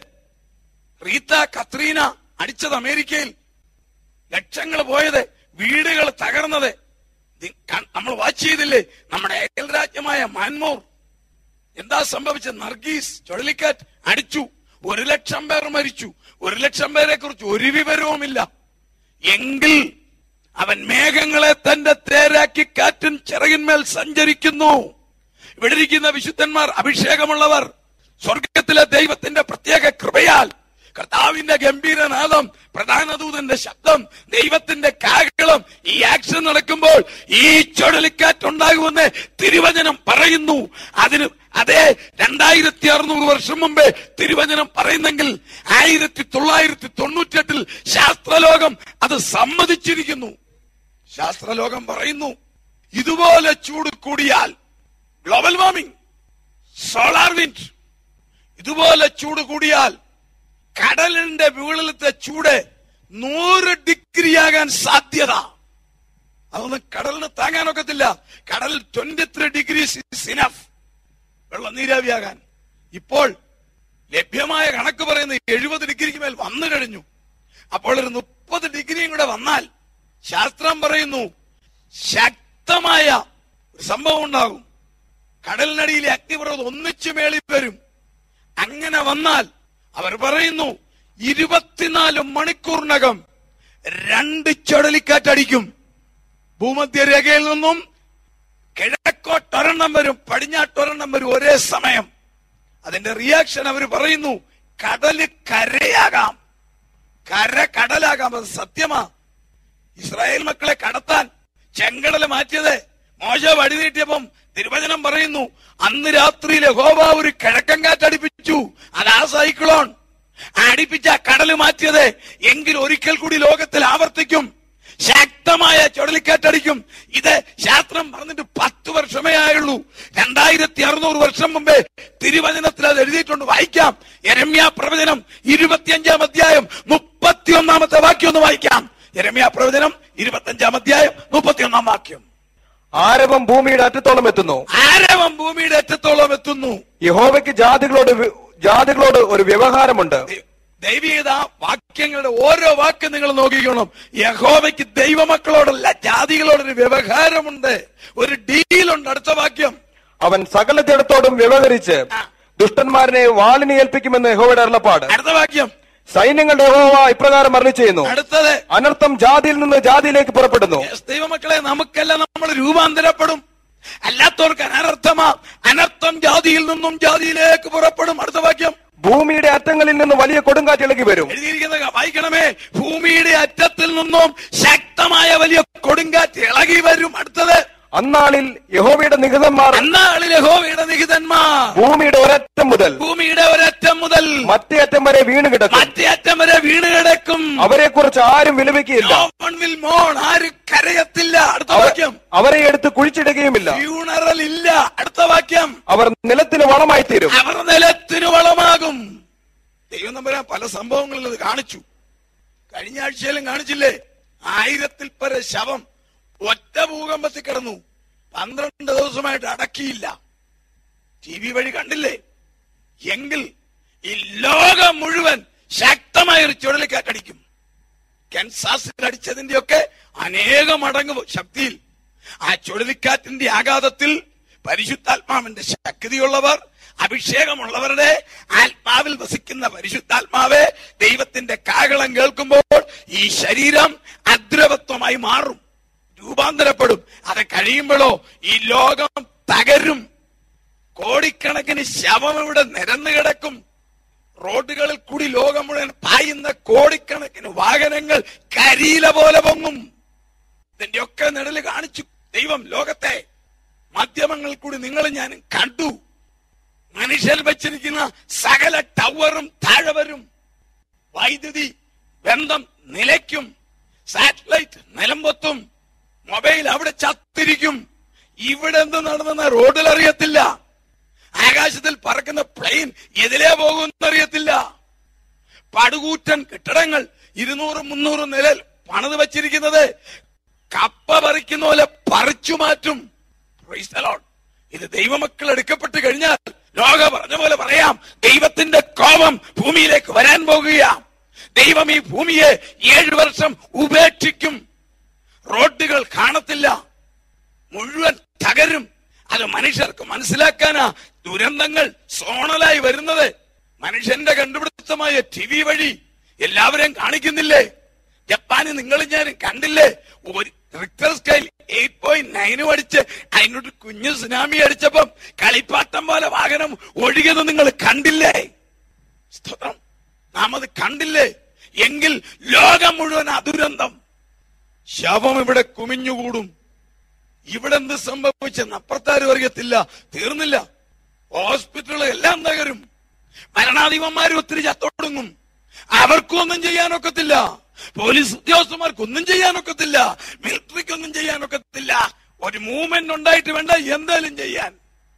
റീത്ത കത്രീന അടിച്ചത് അമേരിക്കയിൽ ലക്ഷങ്ങൾ പോയത് വീടുകൾ തകർന്നത് ദി- ക- നമ്മൾ വാച്ച് ചെയ്തില്ലേ നമ്മുടെ അയൽ രാജ്യമായ മാൻമോർ എന്താ സംഭവിച്ചത് നർഗീസ് ചുഴലിക്കാറ്റ് അടിച്ചു ഒരു ലക്ഷം പേർ മരിച്ചു ഒരു ലക്ഷം പേരെ കുറിച്ച് ഒരു വിവരവുമില്ല എങ്കിൽ അവൻ മേഘങ്ങളെ തന്റെ തേരാക്കി കാറ്റും ചിറകിന്മേൽ സഞ്ചരിക്കുന്നു ഇവിടെ ഇരിക്കുന്ന വിശുദ്ധന്മാർ അഭിഷേകമുള്ളവർ സ്വർഗത്തിലെ ദൈവത്തിന്റെ പ്രത്യേക കൃപയാൽ കർത്താവിന്റെ ഗംഭീരനാദം പ്രധാന ദൂതന്റെ ശബ്ദം ദൈവത്തിന്റെ കാകളം ഈ ആക്ഷൻ നടക്കുമ്പോൾ ഈ ചുഴലിക്കാറ്റുണ്ടാകുമെന്ന് തിരുവചനം പറയുന്നു അതിന് അതേ രണ്ടായിരത്തി അറുന്നൂറ് വർഷം മുമ്പേ തിരുവചനം പറയുന്നെങ്കിൽ ആയിരത്തി തൊള്ളായിരത്തി തൊണ്ണൂറ്റെട്ടിൽ ശാസ്ത്രലോകം അത് സമ്മതിച്ചിരിക്കുന്നു ശാസ്ത്രലോകം പറയുന്നു ഇതുപോലെ ചൂട് കൂടിയാൽ ഗ്ലോബൽ വാർമിംഗ് സോളാർ വിൻഡ് ഇതുപോലെ ചൂട് കൂടിയാൽ കടലിന്റെ മുകളിലത്തെ ചൂട് നൂറ് ഡിഗ്രിയാകാൻ സാധ്യത അതൊന്നും കടലിന് താങ്ങാനൊക്കത്തില്ല കടലിൽ ട്വന്റി ത്രീ ഡിഗ്രി ഇനഫ് വെള്ളം നീരാവിയാകാൻ ഇപ്പോൾ ലഭ്യമായ കണക്ക് പറയുന്നത് എഴുപത് ഡിഗ്രിക്ക് മേൽ വന്നു കഴിഞ്ഞു അപ്പോൾ ഒരു മുപ്പത് ഡിഗ്രിയും കൂടെ വന്നാൽ ശാസ്ത്രം പറയുന്നു ശക്തമായ ഒരു സംഭവം ഉണ്ടാകും കടലിനടിയിലെ അഗ്നിപർവ്വതം ഒന്നിച്ചു മേളിൽ വരും അങ്ങനെ വന്നാൽ അവർ പറയുന്നു ഇരുപത്തിനാല് മണിക്കൂറിനകം രണ്ട് ചുഴലിക്കാറ്റടിക്കും ഭൂമധ്യരേഖയിൽ നിന്നും കിഴക്കോട്ടൊരെണ്ണം വരും പടിഞ്ഞാട്ടൊരെണ്ണം വരും ഒരേ സമയം അതിന്റെ റിയാക്ഷൻ അവർ പറയുന്നു കടല് കരയാകാം കര കടലാകാം അത് സത്യമാ ഇസ്രായേൽ മക്കളെ കടത്താൻ ചെങ്കടല് മാറ്റിയത് മോശ വഴി നീട്ടിയപ്പം തിരുവചനം പറയുന്നു അന്ന് രാത്രിയിൽ യഹോവ ഒരു കിഴക്കൻ കാറ്റടിപ്പിച്ചു അതാ സൈക്ലോൺ അടിപ്പിച്ച ആ കടല് മാറ്റിയത് എങ്കിൽ ഒരിക്കൽ കൂടി ലോകത്തിൽ ആവർത്തിക്കും ശക്തമായ ചുഴലിക്കാറ്റടിക്കും ഇത് ശാസ്ത്രം പറഞ്ഞിട്ട് പത്ത് വർഷമേ ആയുള്ളൂ രണ്ടായിരത്തി അറുന്നൂറ് വർഷം മുമ്പേ തിരുവചനത്തിൽ അത് എഴുതിയിട്ടുണ്ട് വായിക്കാം എരമ്യ പ്രവചനം ഇരുപത്തിയഞ്ചാം അധ്യായം മുപ്പത്തിയൊന്നാമത്തെ വാക്യം ഒന്ന് വായിക്കാം എരമ്യ പ്രവചനം ഇരുപത്തിയഞ്ചാം അധ്യായം മുപ്പത്തിയൊന്നാം വാക്യം ആരവം ഭൂമിയുടെ അറ്റത്തോളം എത്തുന്നു ആരവം ഭൂമിയുടെ അറ്റത്തോളം എത്തുന്നു യഹോവയ്ക്ക് ജാതികളോട് വി- ജാതികളോട് ഒരു വ്യവഹാരമുണ്ട് ദൈ- ദൈവീയത വാക്യങ്ങളുടെ ഓരോ വാക്ക് നിങ്ങൾ നോക്കിക്കണം യഹോവയ്ക്ക് ദൈവമക്കളോടല്ല ജാതികളോടൊരു വ്യവഹാരമുണ്ട് ഒരു ഡീലുണ്ട് അടുത്ത വാക്യം അവൻ സകല ജഡത്തോടും വ്യവഹരിച്ച് ആ. ദുഷ്ടന്മാരനെ വാളിനെ ഏൽപ്പിക്കുമെന്ന് യഹോവയുടെ അരുളപ്പാട് അടുത്ത വാക്യം സൈന്യങ്ങളുടെ യഹോവ ഇപ്രകാരം അരളി ചെയ്യുന്നു അടുത്തത് അനർത്ഥം ജാതിയിൽ നിന്ന് ജാതിയിലേക്ക് പുറപ്പെടുന്നു Yes, ദൈവമക്കളെ നമുക്കെല്ലാം നമ്മൾ രൂപാന്തരപ്പെടും അല്ലാത്തവർക്ക് അനർത്ഥമാ അനർത്ഥം ജാതിയിൽ നിന്നും ജാതിയിലേക്ക് പുറപ്പെടും അടുത്ത വാക്യം ഭൂമിയുടെ അറ്റങ്ങളിൽ നിന്ന് വലിയ കൊടുങ്കാറ്റ് ഇളകി വരും എഴുതിയിരിക്കുന്ന വായിക്കണമേ ഭൂമിയുടെ അറ്റത്തിൽ നിന്നും ശക്തമായ വലിയ കൊടുങ്കാറ്റ് ഇളകി വരും അടുത്തത് അന്നാളിൽ യഹോവയുടെ നിഹിതന്മാർ അന്നാളിൽ യഹോവയുടെ നിഹിതന്മാർ ഭൂമിയുടെ ഒരറ്റം മുതൽ ഭൂമിയുടെ ഒരറ്റം മുതൽ മറ്റേ അറ്റം വരെ വീണ് കിടക്കും മറ്റേ അറ്റം വരെ വീണ് കിടക്കും അവരെ കുറിച്ച് ആരും വിലപിക്കുകയില്ല No one will mourn. ആരും കരയത്തില്ല അടുത്ത അവ- വാക്യം അവരെ എടുത്ത് കുഴിച്ചിടുകയുമില്ല ഫ്യൂണറൽ ഇല്ല അടുത്ത വാക്യം അവർ നിലത്തിന് വളമായി തീരും അവർ നിലത്തിന് വളമാകും ദൈവം നമ്പരാൻ പല സംഭവങ്ങളിൽ ഇത് കാണിച്ചു കഴിഞ്ഞ ആഴ്ചയിലും കാണിച്ചില്ലേ ആയിരത്തിൽ പര ശവം ഒറ്റ ഭൂകമ്പത്തിൽ കിടന്നു പന്ത്രണ്ട് ദിവസമായിട്ട് അടക്കിയില്ല ടി വി വഴി കണ്ടില്ലേ എങ്കിൽ ഈ ലോകം മുഴുവൻ ശക്തമായ ഒരു ചുഴലിക്കാറ്റടിക്കും കെൻസാസിൽ അടിച്ചതിന്റെയൊക്കെ അനേകം മടങ്ങ് ശക്തിയിൽ ആ ചുഴലിക്കാറ്റിന്റെ ആഘാതത്തിൽ പരിശുദ്ധാത്മാവിന്റെ ശക്തിയുള്ളവർ അഭിഷേകമുള്ളവരുടെ ആത്മാവിൽ വസിക്കുന്ന പരിശുദ്ധാത്മാവെ ദൈവത്തിന്റെ കാഹളം കേൾക്കുമ്പോൾ ഈ ശരീരം അദ്രവത്വമായി മാറും രൂപാന്തരപ്പെടും അത് കഴിയുമ്പോഴോ ഈ ലോകം തകരും കോടിക്കണക്കിന് ശവം ഇവിടെ നിരന്നു കിടക്കും റോഡുകളിൽ കൂടി ലോകം മുഴുവൻ പായുന്ന കോടിക്കണക്കിന് വാഹനങ്ങൾ കരിയില പോലെ പൊങ്ങും ഇതിന്റെ ഒക്കെ നിഴല് കാണിച്ചു ദൈവം ലോകത്തെ മാധ്യമങ്ങളിൽ കൂടി നിങ്ങൾ ഞാനും കണ്ടു മനുഷ്യർ വെച്ചിരിക്കുന്ന സകല ടവറും താഴെ വരും വൈദ്യുതി ബന്ധം നിലയ്ക്കും സാറ്റലൈറ്റ് നിലംപൊത്തും മൊബൈൽ അവിടെ ചത്തിരിക്കും ഇവിടെ എന്ത് നടന്നെന്ന റോഡിൽ അറിയത്തില്ല ആകാശത്തിൽ പറക്കുന്ന പ്ലെയിൻ എതിലേ പോകുമെന്നറിയത്തില്ല പടുകൂറ്റൻ കെട്ടിടങ്ങൾ ഇരുന്നൂറ് മുന്നൂറ് നിലയിൽ പണിത് വച്ചിരിക്കുന്നത് കപ്പ പറിക്കുന്ന പോലെ പറിച്ചു മാറ്റും Praise the Lord. ഇത് ദൈവമക്കൾ എടുക്കപ്പെട്ട് കഴിഞ്ഞാൽ ലോക പറഞ്ഞ പോലെ പറയാം ദൈവത്തിന്റെ കോപം ഭൂമിയിലേക്ക് വരാൻ പോകുകയാ ദൈവം ഈ ഭൂമിയെ ഏഴു വർഷം ഉപേക്ഷിക്കും റോഡുകൾ കാണത്തില്ല മുഴുവൻ തകരും അത് മനുഷ്യർക്ക് മനസ്സിലാക്കാനാ ദുരന്തങ്ങൾ സോണലായി വരുന്നത് മനുഷ്യന്റെ കണ്ടുപിടുത്തമായ ടി വി വഴി എല്ലാവരെയും കാണിക്കുന്നില്ലേ ജപ്പാന് നിങ്ങളും ഞാനും കണ്ടില്ലേ ഒരു റിക്ടർ സ്കെയിൽ എയ്റ്റ് പോയിന്റ് നയനും അടിച്ച് അതിനോട് കുഞ്ഞു സുനാമി അടിച്ചപ്പം കളിപ്പാട്ടം പോലെ വാഹനം ഒഴുകിയത് നിങ്ങൾ കണ്ടില്ലേ സ്തോത്രം നാം അത് കണ്ടില്ലേ എങ്കിൽ ലോകം മുഴുവൻ അതുരന്തം ശവം ഇവിടെ കുമിഞ്ഞുകൂടും ഇവിടെ എന്ത് സംഭവിച്ചെന്ന് അപ്പുറത്താരും അറിയത്തില്ല തീർന്നില്ല ഹോസ്പിറ്റലുകൾ എല്ലാം തകരും മരണാധിപന്മാരും ഒത്തിരി ചത്തൊടുങ്ങും അവർക്കും ഒന്നും ചെയ്യാനൊക്കത്തില്ല പോലീസ് ഉദ്യോഗസ്ഥന്മാർക്ക് ഒന്നും ചെയ്യാനൊക്കത്തില്ല മിലിറ്ററിക്ക് ഒന്നും ചെയ്യാനൊക്കത്തില്ല ഒരു മൂവ്മെന്റ് ഉണ്ടായിട്ട് വേണ്ട എന്തായാലും ചെയ്യാൻ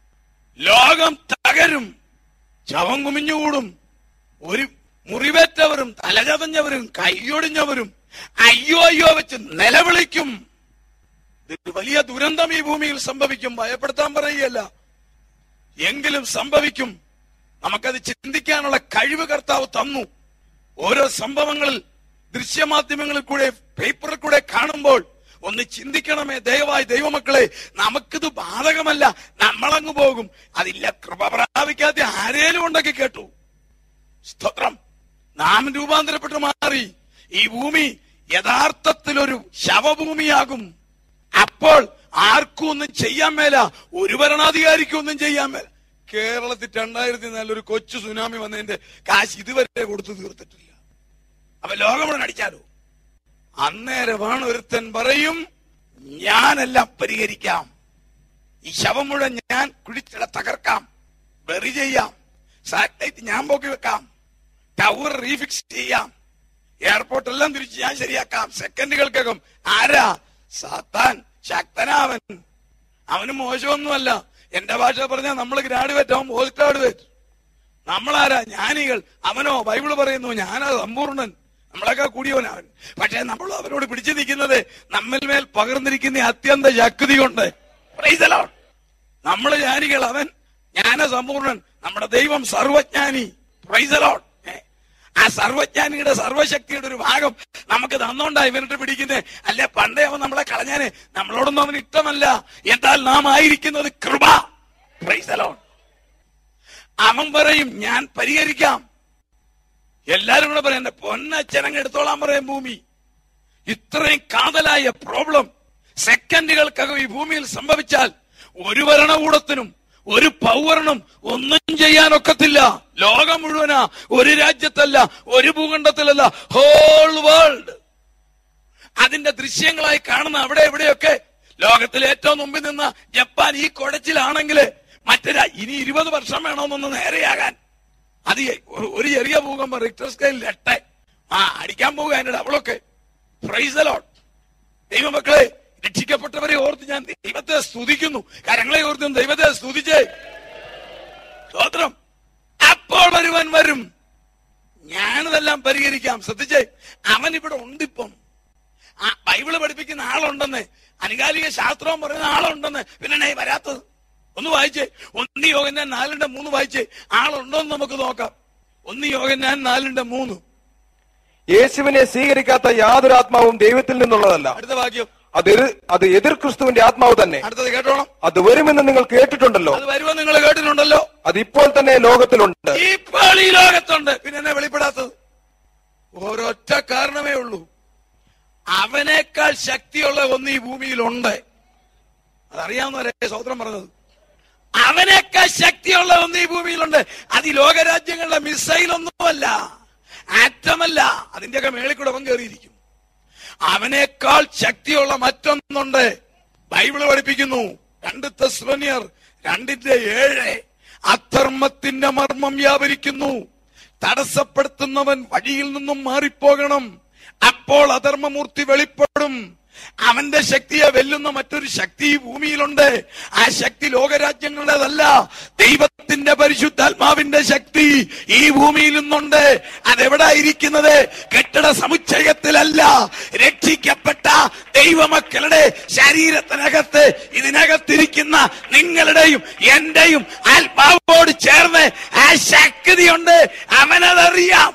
ലോകം തകരും ശവം കുമിഞ്ഞുകൂടും ഒരു മുറിവേറ്റവരും തലചതഞ്ഞവരും കൈയൊടിഞ്ഞവരും അയ്യോ അയ്യോ വെച്ച് നിലവിളിക്കും ഇത് വലിയ ദുരന്തം ഈ ഭൂമിയിൽ സംഭവിക്കും ഭയപ്പെടുത്താൻ പറയുകയല്ല എങ്കിലും സംഭവിക്കും നമുക്കത് ചിന്തിക്കാനുള്ള കഴിവ് കർത്താവ് തന്നു ഓരോ സംഭവങ്ങളിൽ ദൃശ്യമാധ്യമങ്ങളിൽ കൂടെ പേപ്പറിൽ കൂടെ കാണുമ്പോൾ ഒന്ന് ചിന്തിക്കണമേ ദയവായി ദൈവമക്കളെ നമുക്കിത് ബാധകമല്ല നമ്മളങ്ങ് പോകും അതില്ല കൃപ പ്രാപിക്കാതെ ആരേലും ഉണ്ടെങ്കിൽ കേട്ടു സ്തോത്രം നാം രൂപാന്തരപ്പെട്ട് മാറി ഈ ഭൂമി യഥാർത്ഥത്തിൽ ഒരു ശവഭൂമിയാകും അപ്പോൾ ആർക്കും ഒന്നും ചെയ്യാൻ മേല ഒരു ഭരണാധികാരിക്കും ഒന്നും ചെയ്യാൻ മേല കേരളത്തിൽ രണ്ടായിരത്തി നാലിൽ ഒരു കൊച്ചു സുനാമി വന്നതിന്റെ കാശ് ഇതുവരെ കൊടുത്തു തീർത്തിട്ടില്ല അപ്പൊ ലോകം മുഴുവൻ അടിച്ചാലോ അന്നേരമാണ് ഒരുത്തൻ പറയും ഞാനെല്ലാം പരിഹരിക്കാം ഈ ശവം മുഴുവൻ ഞാൻ കുഴിച്ചിട തകർക്കാം ബെറി ചെയ്യാം സാറ്റലൈറ്റ് ഞാൻ പോക്കി വെക്കാം ടവർ റീഫിക്സ് ചെയ്യാം എയർപോർട്ട് എല്ലാം തിരിച്ച് ഞാൻ ശരിയാക്കാം സെക്കൻഡുകൾക്കകം ആരാ സാത്താൻ ശക്തനാവൻ അവന് മോശമൊന്നുമല്ല എന്റെ ഭാഷ പറഞ്ഞാൽ നമ്മൾ ഗ്രാഡുവേറ്റ് അവൻ പോസ്റ്റ് ഗ്രാഡുവേറ്റ് നമ്മളാരാ ജ്ഞാനികൾ അവനോ ബൈബിള് പറയുന്നു ഞാനാ സമ്പൂർണ്ണൻ നമ്മളൊക്കെ കൂടിയവനവൻ പക്ഷെ നമ്മൾ അവനോട് പിടിച്ചു നിൽക്കുന്നത് നമ്മിൽ മേൽ പകർന്നിരിക്കുന്ന അത്യന്ത ശക്തി കൊണ്ട് Praise the Lord. നമ്മള് ജ്ഞാനികൾ അവൻ ജ്ഞാന സമ്പൂർണ്ണൻ നമ്മുടെ ദൈവം സർവജ്ഞാനി Praise the Lord. ഏ, ആ സർവജ്ഞാനിയുടെ സർവശക്തിയുടെ ഒരു ഭാഗം നമുക്ക് തന്നോണ്ടാ ഇവനിട്ട് പിടിക്കുന്നത് അല്ലെ പണ്ടേ അവൻ നമ്മളെ കളഞ്ഞാന് നമ്മളോടൊന്നും അവന് ഇഷ്ടമല്ല എന്നാൽ നാം ആയിരിക്കുന്നത് കൃപ Praise the Lord. അവൻ പറയും ഞാൻ പരിഹരിക്കാം എല്ലാരും കൂടെ പറയാം എന്റെ പൊന്നച്ചനങ്ങ് എടുത്തോളാൻ പറയും ഭൂമി ഇത്രയും കാതലായ പ്രോബ്ലം സെക്കൻഡുകൾക്കകം ഈ ഭൂമിയിൽ സംഭവിച്ചാൽ ഒരു ഭരണകൂടത്തിനും ഒരു പൗരനും ഒന്നും ചെയ്യാനൊക്കത്തില്ല ലോകം മുഴുവനാ ഒരു രാജ്യത്തല്ല ഒരു ഭൂഖണ്ഡത്തിലല്ല ഹോൾ വേൾഡ് അതിന്റെ ദൃശ്യങ്ങളായി കാണുന്ന അവിടെ എവിടെയൊക്കെ ലോകത്തിൽ ഏറ്റവും മുമ്പിൽ നിന്ന ജപ്പാൻ ഈ കുടച്ചിലാണെങ്കിൽ മറ്റൊരു ഇനി ഇരുപത് വർഷം വേണമെന്നൊന്ന് നേരെയാകാൻ അത് ഈ- ഒരു- ഒരു ചെറിയ ഭൂകമ്പം റിക്ടർ സ്കെയിലിൽ എട്ട് ആ അടിക്കാൻ പോകുക അതിന്റെ ഡബിളൊക്കെ പ്രൈസ് ലോട്ട് ദൈവമക്കളെ രക്ഷിക്കപ്പെട്ടവരെ ഓർത്ത് ഞാൻ ദൈവത്തെ സ്തുതിക്കുന്നു കരങ്ങളെ ഓർത്ത് ഞാൻ ദൈവത്തെ സ്തുതിച്ചേ സ്തോത്രം അപ്പോൾ വരുവൻ വരും ഞാനിതെല്ലാം പരിഹരിക്കാം ശ്രദ്ധിച്ചേ അവൻ ഇവിടെ ഉണ്ടിപ്പം ആ ബൈബിള് പഠിപ്പിക്കുന്ന ആളുണ്ടെന്ന് അനുകാലിക ശാസ്ത്രവും പറയുന്ന ആളുണ്ടെന്ന് പിന്നെ വരാത്തത് ഒന്ന് വായിച്ചേ ഒന്ന് യോഗൻ നാലിന്റെ മൂന്ന് വായിച്ചേ ആളുണ്ടോ എന്ന് നമുക്ക് നോക്കാം ഒന്ന് യോഗൻ നാലിന്റെ മൂന്ന് യേശുവിനെ സ്വീകരിക്കാത്ത യാതൊരു ആത്മാവും ദൈവത്തിൽ നിന്നുള്ളതല്ല അടുത്ത വാക്യം അത് എതിർ- അത് എതിർ ക്രിസ്തുവിന്റെ ആത്മാവ് തന്നെ അടുത്തത് കേട്ടോണം അത് വരുമെന്ന് നിങ്ങൾ കേട്ടിട്ടുണ്ടല്ലോ അത് വരുമോ നിങ്ങൾ കേട്ടിട്ടുണ്ടല്ലോ അത് ഇപ്പോൾ തന്നെ ലോകത്തിലുണ്ട് ഇപ്പോൾ ഈ ലോകത്തുണ്ട് പിന്നെ എന്നെ വെളിപ്പെടാത്തത് ഒരൊറ്റ കാരണമേ ഉള്ളൂ അവനേക്കാൾ ശക്തിയുള്ള ഒന്ന് ഈ ഭൂമിയിലുണ്ട് അതറിയാവുന്നവരെ സ്വതന്ത്രം പറഞ്ഞത് അവനേക്കാൾ ശക്തിയുള്ള ഒന്ന് ഈ ഭൂമിയിലുണ്ട് അത് ഈ ലോകരാജ്യങ്ങളുടെ മിസൈൽ ഒന്നുമല്ല ആറ്റമല്ല അതിന്റെയൊക്കെ മേളിൽ കൂടെ അവൻ കയറിയിരിക്കും അവനേക്കാൾ ശക്തിയുള്ള മറ്റൊന്നുണ്ട് ബൈബിള് പഠിപ്പിക്കുന്നു രണ്ട് തെസ്ലോനിയർ രണ്ടിന്റെ ഏഴ് അധർമ്മത്തിന്റെ മർമ്മം വ്യാപരിക്കുന്നു തടസ്സപ്പെടുത്തുന്നവൻ വഴിയിൽ നിന്നും മാറിപ്പോകണം അപ്പോൾ അധർമ്മമൂർത്തി വെളിപ്പെടും അവന്റെ ശക്തിയെ വെല്ലുന്ന മറ്റൊരു ശക്തി ഈ ഭൂമിയിലുണ്ട് ആ ശക്തി ലോകരാജ്യങ്ങളുടേതല്ല ദൈവത്തിന്റെ പരിശുദ്ധാത്മാവിന്റെ ശക്തി ഈ ഭൂമിയിൽ നിന്നുണ്ട് അതെവിടാ ഇരിക്കുന്നത് കെട്ടിട സമുച്ചയത്തിലല്ല രക്ഷിക്കപ്പെട്ട ദൈവമക്കളുടെ ശരീരത്തിനകത്ത് ഇതിനകത്തിരിക്കുന്ന നിങ്ങളുടെയും എന്റെയും ആത്മാവോട് ചേർന്ന് ആ ശക്തിയുണ്ട് അവനതറിയാം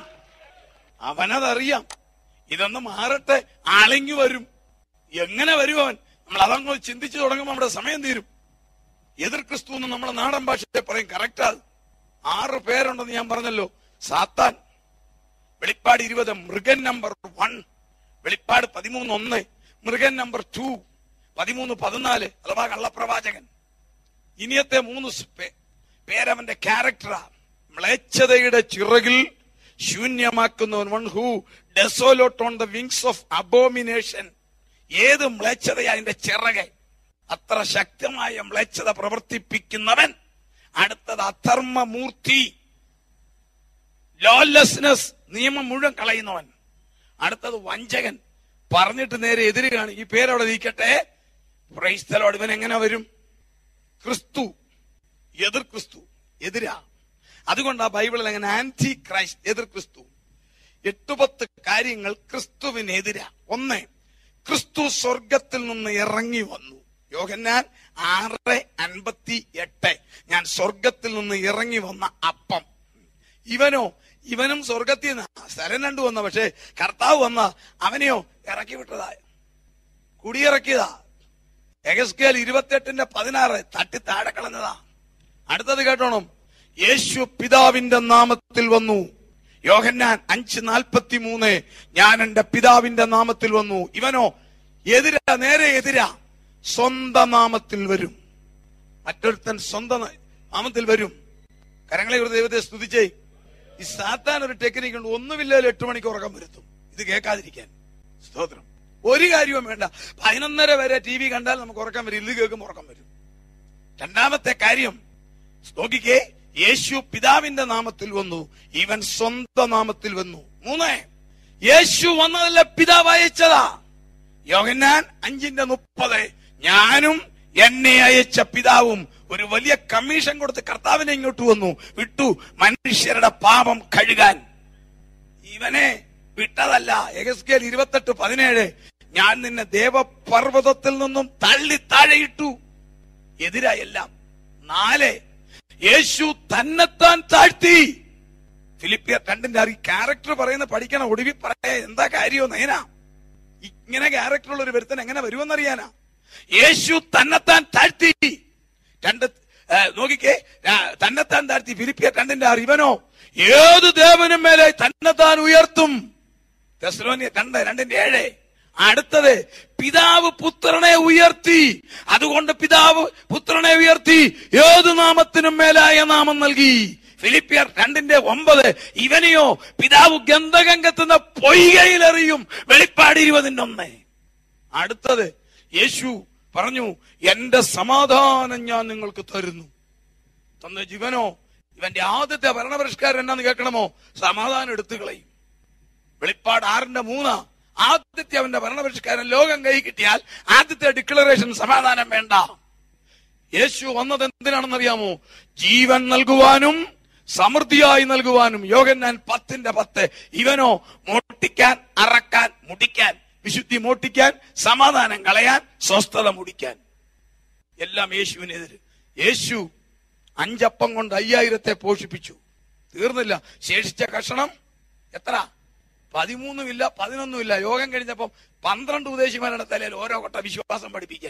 അവനതറിയാം ഇതൊന്ന് മാറട്ടെ ആളിങ്ങി വരും എങ്ങനെ വരും അവൻ നമ്മൾ അതങ്ങ് ചിന്തിച്ചു തുടങ്ങുമ്പോൾ നമ്മുടെ സമയം തീരും എതിർ ക്രിസ്തു എന്ന് നമ്മുടെ നാടൻ ഭാഷയെ പറയും കറക്റ്റാ ആറ് പേരുണ്ടെന്ന് ഞാൻ പറഞ്ഞല്ലോ സാത്താൻ വെളിപ്പാട് ഇരുപത് മൃഗൻ നമ്പർ വൺ വെളിപ്പാട് പതിമൂന്ന് ഒന്ന് മൃഗൻ നമ്പർ ടു പതിമൂന്ന് പതിനാല് അഥവാ കള്ളപ്രവാചകൻ ഇനിയത്തെ മൂന്ന് സ് പേ- പേരവന്റെ ക്യാരക്ടറാ മ്ലേച്ഛതയുടെ ചിറകിൽ ശൂന്യമാക്കുന്നവൻ one who desolate on the wings of abomination ഏത് മ്ലേച്ഛതയാ അതിന്റെ ചിറകെ അത്ര ശക്തമായ മ്ലേച്ഛത പ്രവർത്തിപ്പിക്കുന്നവൻ അടുത്തത് അധർമ്മമൂർത്തി ലോലെസ്നെസ് നിയമം മുഴുവൻ കളയുന്നവൻ അടുത്തത് വഞ്ചകൻ പറഞ്ഞിട്ട് നേരെ എതിര് കാണി ഈ പേരവിടെ ഇരിക്കട്ടെ ക്രൈസ്തലോട് ഇവൻ എങ്ങനെ വരും ക്രിസ്തു എതിർ ക്രിസ്തു എതിരാ അതുകൊണ്ട് ആ ബൈബിളിൽ അങ്ങനെ ആന്റി ക്രൈസ്റ്റ് എതിർ ക്രിസ്തു എട്ട് പത്ത് കാര്യങ്ങൾ ക്രിസ്തുവിനെതിരാ ഒന്ന് ക്രിസ്തു സ്വർഗത്തിൽ നിന്ന് ഇറങ്ങി വന്നു യോഹന്നാൻ ആറ് അൻപത്തി എട്ട് ഞാൻ സ്വർഗത്തിൽ നിന്ന് ഇറങ്ങി വന്ന അപ്പം ഇവനോ ഇവനും സ്വർഗത്തിൽ നിന്ന് സ്ഥലം രണ്ടു വന്ന പക്ഷേ കർത്താവ് വന്ന അവനെയോ ഇറക്കി വിട്ടതാ കുടിയിറക്കിയതാ എഗസ്കേൽ ഇരുപത്തെട്ടിന്റെ പതിനാറ് തട്ടി താഴെ കളഞ്ഞതാ അടുത്തത് കേട്ടോണം യേശു പിതാവിന്റെ നാമത്തിൽ വന്നു യോഹന്നാൻ അഞ്ച് നാൽപ്പത്തി മൂന്ന് ഞാൻ എന്റെ പിതാവിന്റെ നാമത്തിൽ വന്നു ഇവനോ എതിരാ നേരെ എതിരാ സ്വന്തം നാമത്തിൽ വരും മറ്റൊരുത്തൻ സ്വന്തം നാമത്തിൽ വരും കരങ്ങളെ ഒരു ദൈവത്തെ സ്തുതിച്ചേ ഈ സാത്താൻ ഒരു ടെക്നിക്ക് ഉണ്ട് ഒന്നുമില്ലാലും എട്ട് മണിക്ക് ഉറക്കം വരുത്തും ഇത് കേൾക്കാതിരിക്കാൻ സ്തോത്രം ഒരു കാര്യവും വേണ്ട പതിനൊന്നര വരെ ടി വി കണ്ടാൽ നമുക്ക് ഉറക്കം വരും ഇത് കേൾക്കുമ്പോൾ ഉറക്കം വരും രണ്ടാമത്തെ കാര്യം നോക്കിക്കേ യേശു പിതാവിന്റെ നാമത്തിൽ വന്നു ഇവൻ സ്വന്തം നാമത്തിൽ വന്നു മൂന്ന് യേശു വന്നതല്ല പിതാവ് അയച്ചതാ യോഹന്നാൻ അഞ്ചിന്റെ മുപ്പത് ഞാനും എന്നെ അയച്ച പിതാവും ഒരു വലിയ കമ്മീഷൻ കൊടുത്ത് കർത്താവിനെ ഇങ്ങോട്ട് വന്നു വിട്ടു മനുഷ്യരുടെ പാപം കഴുകാൻ ഇവനെ വിട്ടതല്ല എഗസ്കേൽ ഇരുപത്തെട്ട് പതിനേഴ് ഞാൻ നിന്നെ ദേവപർവ്വതത്തിൽ നിന്നും തള്ളി താഴെയിട്ടു എതിരായെല്ലാം നാല് യേശു തന്നെത്താൻ താഴ്ത്തി ഫിലിപ്പിയർ രണ്ടിന്റെ ആറ് ഈ ക്യാരക്ടർ പറയുന്ന പഠിക്കണം ഒടുവിൽ പറയാ എന്താ കാര്യമോ നേനാ ഇങ്ങനെ ക്യാരക്ടർ ഉള്ള ഒരു വരുത്തൻ എങ്ങനെ വരുമെന്നറിയാനാ യേശു തന്നെത്താൻ താഴ്ത്തി രണ്ട് ഏ, നോക്കിക്കേ ആ, തന്നെത്താൻ താഴ്ത്തി ഫിലിപ്പിയർ രണ്ടിന്റെ ആറ് ഇവനോ ഏത് ദേവനും മേലെ തന്നെത്താൻ ഉയർത്തും തെസ്ലോനിയ രണ്ട് രണ്ടിന്റെ ഏഴ് അടുത്തത് പിതാവ് പുത്രനെ ഉയർത്തി അതുകൊണ്ട് പിതാവ് പുത്രനെ ഉയർത്തി ഏത് നാമത്തിനും മേലായ നാമം നൽകി ഫിലിപ്പിയർ രണ്ടിന്റെ ഒമ്പത് ഇവനെയോ പിതാവ് ഗന്ധകം കത്തുന്ന പൊയ്കയിലെറിയും വെളിപ്പാട് ഇരുപതിന്റെ ഒന്ന് അടുത്തത് യേശു പറഞ്ഞു എന്റെ സമാധാനം ഞാൻ നിങ്ങൾക്ക് തരുന്നു തന്ന ജീവനോ ഇവന്റെ ആദ്യത്തെ ഭരണപരിഷ്കാരം എന്നാന്ന് കേൾക്കണമോ സമാധാനം എടുത്തു കളയും വെളിപ്പാട് ആറിന്റെ മൂന്ന് ആദ്യത്തെ അവന്റെ ഭരണപരിഷ്കാരം ലോകം കൈ കിട്ടിയാൽ ആദ്യത്തെ ഡിക്ലറേഷൻ സമാധാനം വേണ്ട യേശു വന്നത് എന്തിനാണെന്നറിയാമോ ജീവൻ നൽകുവാനും സമൃദ്ധിയായി നൽകുവാനും യോഗന്നാൻ പത്തിന്റെ പത്ത് ഇവനോ മോട്ടിക്കാൻ അറക്കാൻ മുടിക്കാൻ വിശുദ്ധി മോട്ടിക്കാൻ സമാധാനം കളയാൻ സ്വസ്ഥത മുടിക്കാൻ എല്ലാം യേശുവിനെതിര് യേശു അഞ്ചപ്പം കൊണ്ട് അയ്യായിരത്തെ പോഷിപ്പിച്ചു തീർന്നില്ല ശേഷിച്ച കഷണം എത്ര പതിമൂന്നുമില്ല പതിനൊന്നുമില്ല യോഗം കഴിഞ്ഞപ്പം പന്ത്രണ്ട് ഉദ്ദേശിമാരുടെ തലയിൽ ഓരോ കൊട്ട വിശ്വാസം പഠിപ്പിക്കാൻ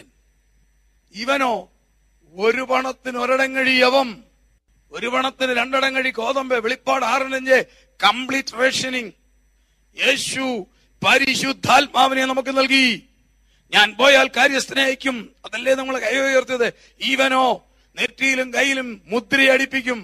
ഇവനോ ഒരു പണത്തിന് ഒരിടങ്ങഴി യവം ഒരു പണത്തിന് രണ്ടിടങ്ങഴി കോതമ്പ് വെളിപ്പാട് ആറിനഞ്ച് കംപ്ലീറ്റ് റേഷനിങ് യേശു പരിശുദ്ധാത്മാവിനെ നമുക്ക് നൽകി ഞാൻ പോയാൽ കാര്യസ്ഥനെ അയക്കും അതല്ലേ നമ്മൾ കൈ ഉയർത്തിയത് ഈവനോ നെറ്റിയിലും കയ്യിലും മുദ്രയടിപ്പിക്കും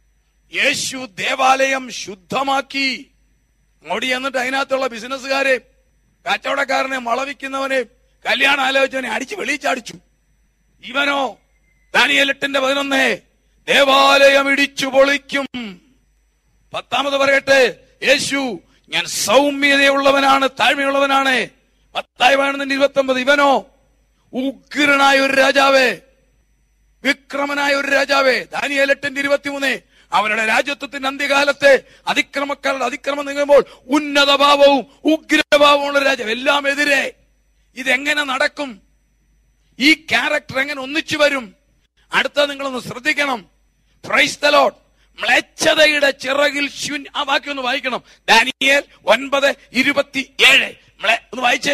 യേശു ദേവാലയം ശുദ്ധമാക്കി അങ്ങോട്ട് ചെന്നിട്ട് അതിനകത്തുള്ള ബിസിനസ്സുകാരെ കച്ചവടക്കാരനെ വളവിക്കുന്നവനെ കല്യാണം ആലോചിച്ചവനെ അടിച്ച് വെളിച്ചടിച്ചു ഇവനോ ദാനിയേൽ എട്ടിന്റെ പതിനൊന്ന് ദേവാലയം ഇടിച്ചു പൊളിക്കും പത്താമത് പറയട്ടെ യേശു ഞാൻ സൗമ്യതയുള്ളവനാണ് താഴ്മയുള്ളവനാണ് പത്തായി പതിനൊന്നിന്റെ ഇരുപത്തി ഒമ്പത് ഇവനോ ഉഗ്രനായ ഒരു രാജാവേ വിക്രമനായ ഒരു രാജാവേ ദാനിയേൽ എട്ടിന്റെ ഇരുപത്തിമൂന്ന് അവരുടെ രാജ്യത്വത്തിന്റെ അന്ത്യകാലത്തെ അതിക്രമക്കാരുടെ അതിക്രമം നീങ്ങുമ്പോൾ ഉന്നത ഭാവവും ഉഗ്രഭാവവും ഉള്ള രാജാവ് എല്ലാം എതിരെ ഇതെങ്ങനെ നടക്കും ഈ ക്യാരക്ടർ എങ്ങനെ ഒന്നിച്ചു വരും അടുത്ത നിങ്ങളൊന്ന് ശ്രദ്ധിക്കണം പ്രൈസ് ദ ലോർഡ് മ്ലേച്ഛതയുടെ ചിറകിൽ ശൂന്യ ആ വാക്യം ഒന്ന് വായിക്കണം ഡാനിയേൽ ഒൻപത് ഇരുപത്തി ഏഴ് ഒന്ന് വായിച്ചേ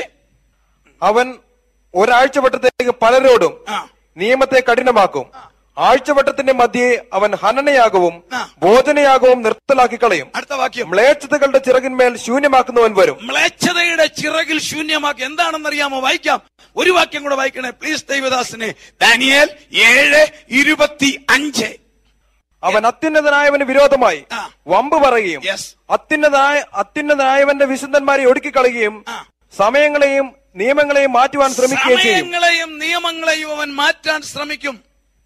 അവൻ ഒരാഴ്ചവട്ടത്തേക്ക് പലരോടും ആ നിയമത്തെ കഠിനമാക്കും ആഴ്ചവട്ടത്തിന്റെ മധ്യേ അവൻ ഹനനയാകവും ആ. ഭോജനയാകവും നിർത്തലാക്കി കളയും അടുത്ത വാക്യം മ്ലേച്ഛതകളുടെ ചിറകിന്മേൽ ശൂന്യമാക്കുന്നവൻ വരും മ്ലേച്ഛതയുടെ ചിറകിൽ ശൂന്യമാക്കി എന്താണെന്നറിയാമോ വായിക്കാം ഒരു വാക്യം കൂടെ വായിക്കണേ പ്ലീസ് ദൈവദാസിനെ ദാനിയേൽ ഏഴ് ഇരുപത്തി അഞ്ച് അവൻ അത്യുന്നതനായവന് വിരോധമായി ആ. വമ്പ് പറയുകയും Yes. അത്യുന്നതനായ അത്യുന്നതനായവന്റെ വിശുദ്ധന്മാരെ ഒടുക്കിക്കളയുകയും ആ. സമയങ്ങളെയും നിയമങ്ങളെയും മാറ്റുവാൻ ശ്രമിക്കുകയും ചെയ്യും സമയങ്ങളെയും നിയമങ്ങളെയും അവൻ മാറ്റാൻ ശ്രമിക്കും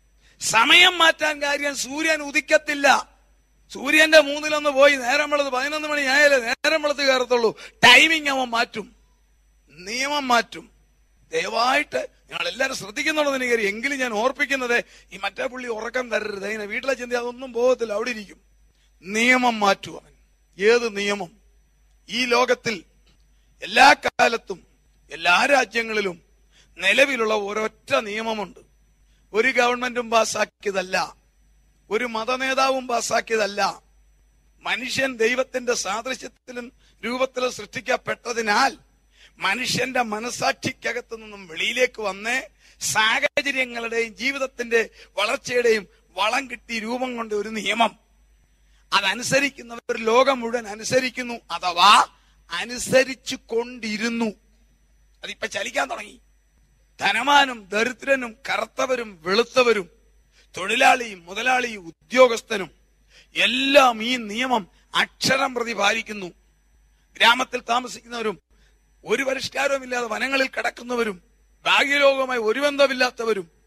സമയം മാറ്റാൻ കാര്യം സൂര്യൻ ഉദിക്കത്തില്ല സൂര്യന്റെ മൂന്നിലൊന്ന് പോയി നേരം വെളുത്ത് പതിനൊന്ന് മണി ആയാലേ നേരം വെളുത്ത് കയറത്തുള്ളൂ ടൈമിങ് അവൻ മാറ്റും നിയമം മാറ്റും ദയവായിട്ട് നിങ്ങൾ എല്ലാവരും ശ്രദ്ധിക്കുന്നുണ്ടെന്ന് എനിക്ക് അറിയാം. എങ്കിലും ഞാൻ ഓർപ്പിക്കുന്നത് ഈ മറ്റേ പുള്ളി ഉറക്കം തരരുത് അതിനെ വീട്ടിലെ ചിന്ത അതൊന്നും പോകത്തില്ല അവിടെ ഇരിക്കും നിയമം മാറ്റും അവൻ ഏത് നിയമം ഈ ലോകത്തിൽ എല്ലാ കാലത്തും എല്ലാ രാജ്യങ്ങളിലും നിലവിലുള്ള ഒരൊറ്റ നിയമമുണ്ട് ഒരു ഗവൺമെന്റും പാസ്സാക്കിയതല്ല ഒരു മതനേതാവും പാസ്സാക്കിയതല്ല മനുഷ്യൻ ദൈവത്തിന്റെ സാദൃശ്യത്തിലും രൂപത്തിലും സൃഷ്ടിക്കപ്പെട്ടതിനാൽ മനുഷ്യന്റെ മനസാക്ഷിക്കകത്തു നിന്നും വെളിയിലേക്ക് വന്ന് സാഹചര്യങ്ങളുടെയും ജീവിതത്തിന്റെ വളർച്ചയുടെയും വളം കിട്ടി രൂപം കൊണ്ട് ഒരു നിയമം അതനുസരിക്കുന്നവർ ലോകം മുഴുവൻ അനുസരിക്കുന്നു അഥവാ അനുസരിച്ചു കൊണ്ടിരുന്നു അതിപ്പോ ചലിക്കാൻ തുടങ്ങി ധനവാനും ദരിദ്രനും കറുത്തവരും വെളുത്തവരും തൊഴിലാളിയും മുതലാളിയും ഉദ്യോഗസ്ഥനും എല്ലാം ഈ നിയമം അക്ഷരം പ്രതി പാലിക്കുന്നു ഗ്രാമത്തിൽ താമസിക്കുന്നവരും ഒരു പരിഷ്കാരവുമില്ലാതെ വനങ്ങളിൽ കിടക്കുന്നവരും ഭാഗ്യലോകവുമായി ഒരു ബന്ധമില്ലാത്തവരും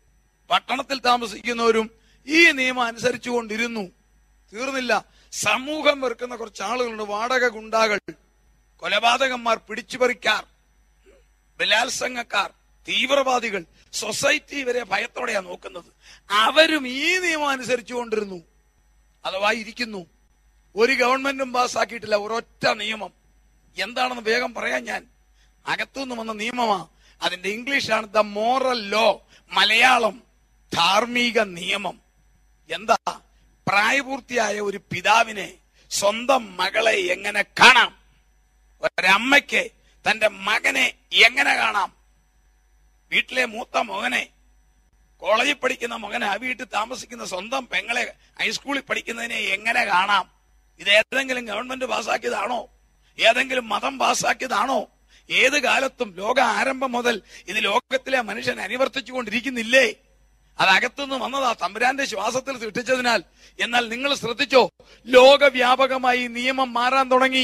പട്ടണത്തിൽ താമസിക്കുന്നവരും ഈ നിയമം അനുസരിച്ചുകൊണ്ടിരുന്നു തീർന്നില്ല സമൂഹം വെറുക്കുന്ന കുറച്ച് ആളുകളുണ്ട് വാടക ഗുണ്ടാകൾ കൊലപാതകന്മാർ പിടിച്ചുപറിക്കാർ ബലാത്സംഗക്കാർ തീവ്രവാദികൾ സൊസൈറ്റി ഇവരെ ഭയത്തോടെയാ നോക്കുന്നത് അവരും ഈ നിയമം അനുസരിച്ചുകൊണ്ടിരുന്നു അഥവാ ഇരിക്കുന്നു ഒരു ഗവൺമെന്റും പാസ്സാക്കിയിട്ടില്ല ഒരൊറ്റ നിയമം എന്താണെന്ന് വേഗം പറയാൻ ഞാൻ അകത്തുനിന്ന് വന്ന നിയമമാ അതിന്റെ ഇംഗ്ലീഷാണ് ദ മോറൽ ലോ മലയാളം ധാർമ്മിക നിയമം എന്താ പ്രായപൂർത്തിയായ ഒരു പിതാവിനെ സ്വന്തം മകളെ എങ്ങനെ കാണാം ഒരമ്മയ്ക്ക് തന്റെ മകനെ എങ്ങനെ കാണാം വീട്ടിലെ മൂത്ത മകനെ കോളേജിൽ പഠിക്കുന്ന മകനെ ആ വീട്ടിൽ താമസിക്കുന്ന സ്വന്തം പെങ്ങളെ ഹൈസ്കൂളിൽ പഠിക്കുന്നതിനെ എങ്ങനെ കാണാം ഇത് ഏതെങ്കിലും ഗവൺമെന്റ് പാസ്സാക്കിയതാണോ ഏതെങ്കിലും മതം പാസ്സാക്കിയതാണോ ഏത് കാലത്തും ലോക ആരംഭം മുതൽ ഇത് ലോകത്തിലെ മനുഷ്യൻ അനുവർത്തിച്ചുകൊണ്ടിരിക്കുന്നില്ലേ അത് അകത്തുനിന്ന് വന്നതാ തമ്പുരാന്റെ ശ്വാസത്തിൽ സൃഷ്ടിച്ചതിനാൽ എന്നാൽ നിങ്ങൾ ശ്രദ്ധിച്ചോ ലോകവ്യാപകമായി ഈ നിയമം മാറാൻ തുടങ്ങി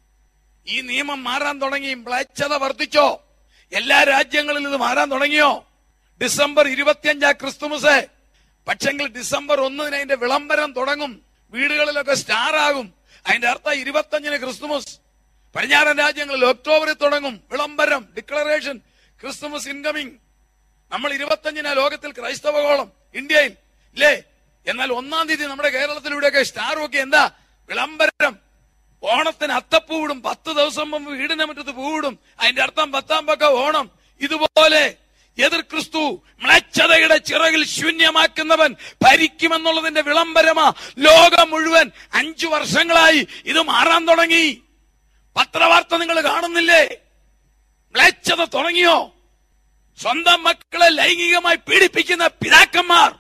ഈ നിയമം മാറാൻ തുടങ്ങി മ്ലേച്ഛത വർദ്ധിച്ചോ എല്ലാ രാജ്യങ്ങളിലും ഇത് മാറാൻ തുടങ്ങിയോ ഡിസംബർ ഇരുപത്തിയഞ്ചാ ക്രിസ്തുമസ് പക്ഷെങ്കിൽ ഡിസംബർ ഒന്നിന് അതിന്റെ വിളംബരം തുടങ്ങും വീടുകളിലൊക്കെ സ്റ്റാർ ആകും അതിന്റെ അർത്ഥം ഇരുപത്തഞ്ചിന് ക്രിസ്തുമസ് പടിഞ്ഞാറൻ രാജ്യങ്ങളിൽ ഒക്ടോബറിൽ തുടങ്ങും വിളംബരം ഡിക്ലറേഷൻ ക്രിസ്തുമസ് ഇൻകമിങ് നമ്മൾ ഇരുപത്തഞ്ചിനാ ലോകത്തിൽ ക്രൈസ്തവകോളം ഇന്ത്യയിൽ ഇല്ലേ എന്നാൽ ഒന്നാം തീയതി നമ്മുടെ കേരളത്തിലൂടെയൊക്കെ സ്റ്റാർ ഒക്കെ എന്താ വിളംബരം ഓണത്തിന് അത്തപ്പൂവിടും പത്ത് ദിവസം മുമ്പ് വീടിന് മുറ്റത്ത് പൂവിടും അതിന്റെ അർത്ഥം പത്താം പക്ക ഓണം ഇതുപോലെ എതിർ ക്രിസ്തു മ്ലച്ഛതയുടെ ചിറകിൽ ശൂന്യമാക്കുന്നവൻ ഭരിക്കുമെന്നുള്ളതിന്റെ വിളംബരമാ ലോകം മുഴുവൻ അഞ്ചു വർഷങ്ങളായി ഇത് മാറാൻ തുടങ്ങി പത്രവാർത്ത നിങ്ങൾ കാണുന്നില്ലേ മ്ലേച്ഛത തുടങ്ങിയോ സ്വന്തം മക്കളെ ലൈംഗികമായി പീഡിപ്പിക്കുന്ന പിതാക്കന്മാർ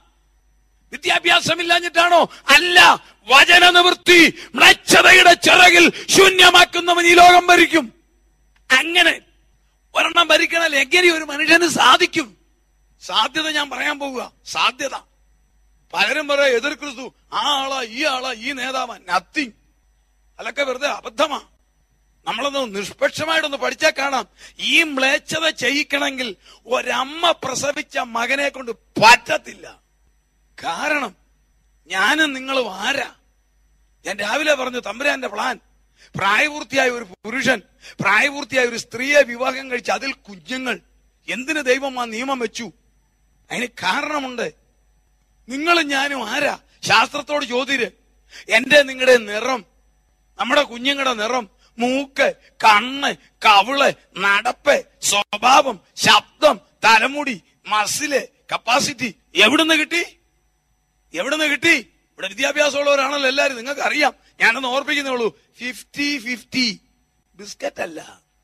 വിദ്യാഭ്യാസമില്ലാഞ്ഞിട്ടാണോ അല്ല വചന നിവൃത്തി മ്ലേച്ഛതയുടെ ചിറകിൽ ശൂന്യമാക്കുന്നവൻ ഈ ലോകം ഭരിക്കും അങ്ങനെ ഒരെണ്ണം ഭരിക്കണൽ എങ്ങനെ ഒരു മനുഷ്യന് സാധിക്കും സാധ്യത ഞാൻ പറയാൻ പോവുക സാധ്യത പലരും പറയാം എതിർ ക്രിസ്തു ആ ആളാ ഈ ആളാ ഈ നേതാവാ നത്തിങ് അതൊക്കെ വെറുതെ അബദ്ധമാ നമ്മളൊന്ന് നിഷ്പക്ഷമായിട്ടൊന്ന് പഠിച്ചാൽ കാണാം ഈ മ്ലേച്ഛത ചെയ്യിക്കണമെങ്കിൽ ഒരമ്മ പ്രസവിച്ച മകനെ കൊണ്ട് പറ്റത്തില്ല കാരണം ഞാനും നിങ്ങളും ആരാ ഞാൻ രാവിലെ പറഞ്ഞു തമ്പുരാന്റെ പ്ലാൻ പ്രായപൂർത്തിയായ ഒരു പുരുഷൻ പ്രായപൂർത്തിയായ ഒരു സ്ത്രീയെ വിവാഹം കഴിച്ച് അതിൽ കുഞ്ഞുങ്ങൾ എന്തിന് ദൈവം ആ നിയമം വെച്ചു അതിന് കാരണമുണ്ട് നിങ്ങളും ഞാനും ആരാ ശാസ്ത്രത്തോട് ചോദ്യര് എന്റെ നിങ്ങളുടെ നിറം നമ്മുടെ കുഞ്ഞുങ്ങളുടെ നിറം മൂക്ക് കണ്ണ് കവിള് നടപ്പ് സ്വഭാവം ശബ്ദം തലമുടി മസില് കപ്പാസിറ്റി എവിടുന്ന് കിട്ടി എവിടുന്ന് കിട്ടി ഇവിടെ വിദ്യാഭ്യാസമുള്ളവരാണല്ലോ എല്ലാരും നിങ്ങൾക്ക് അറിയാം ഞാനൊന്ന് ഓർപ്പിക്കുന്നേ ഉള്ളൂ ഫിഫ്റ്റി ഫിഫ്റ്റി ബിസ്ക്കറ്റ് അല്ല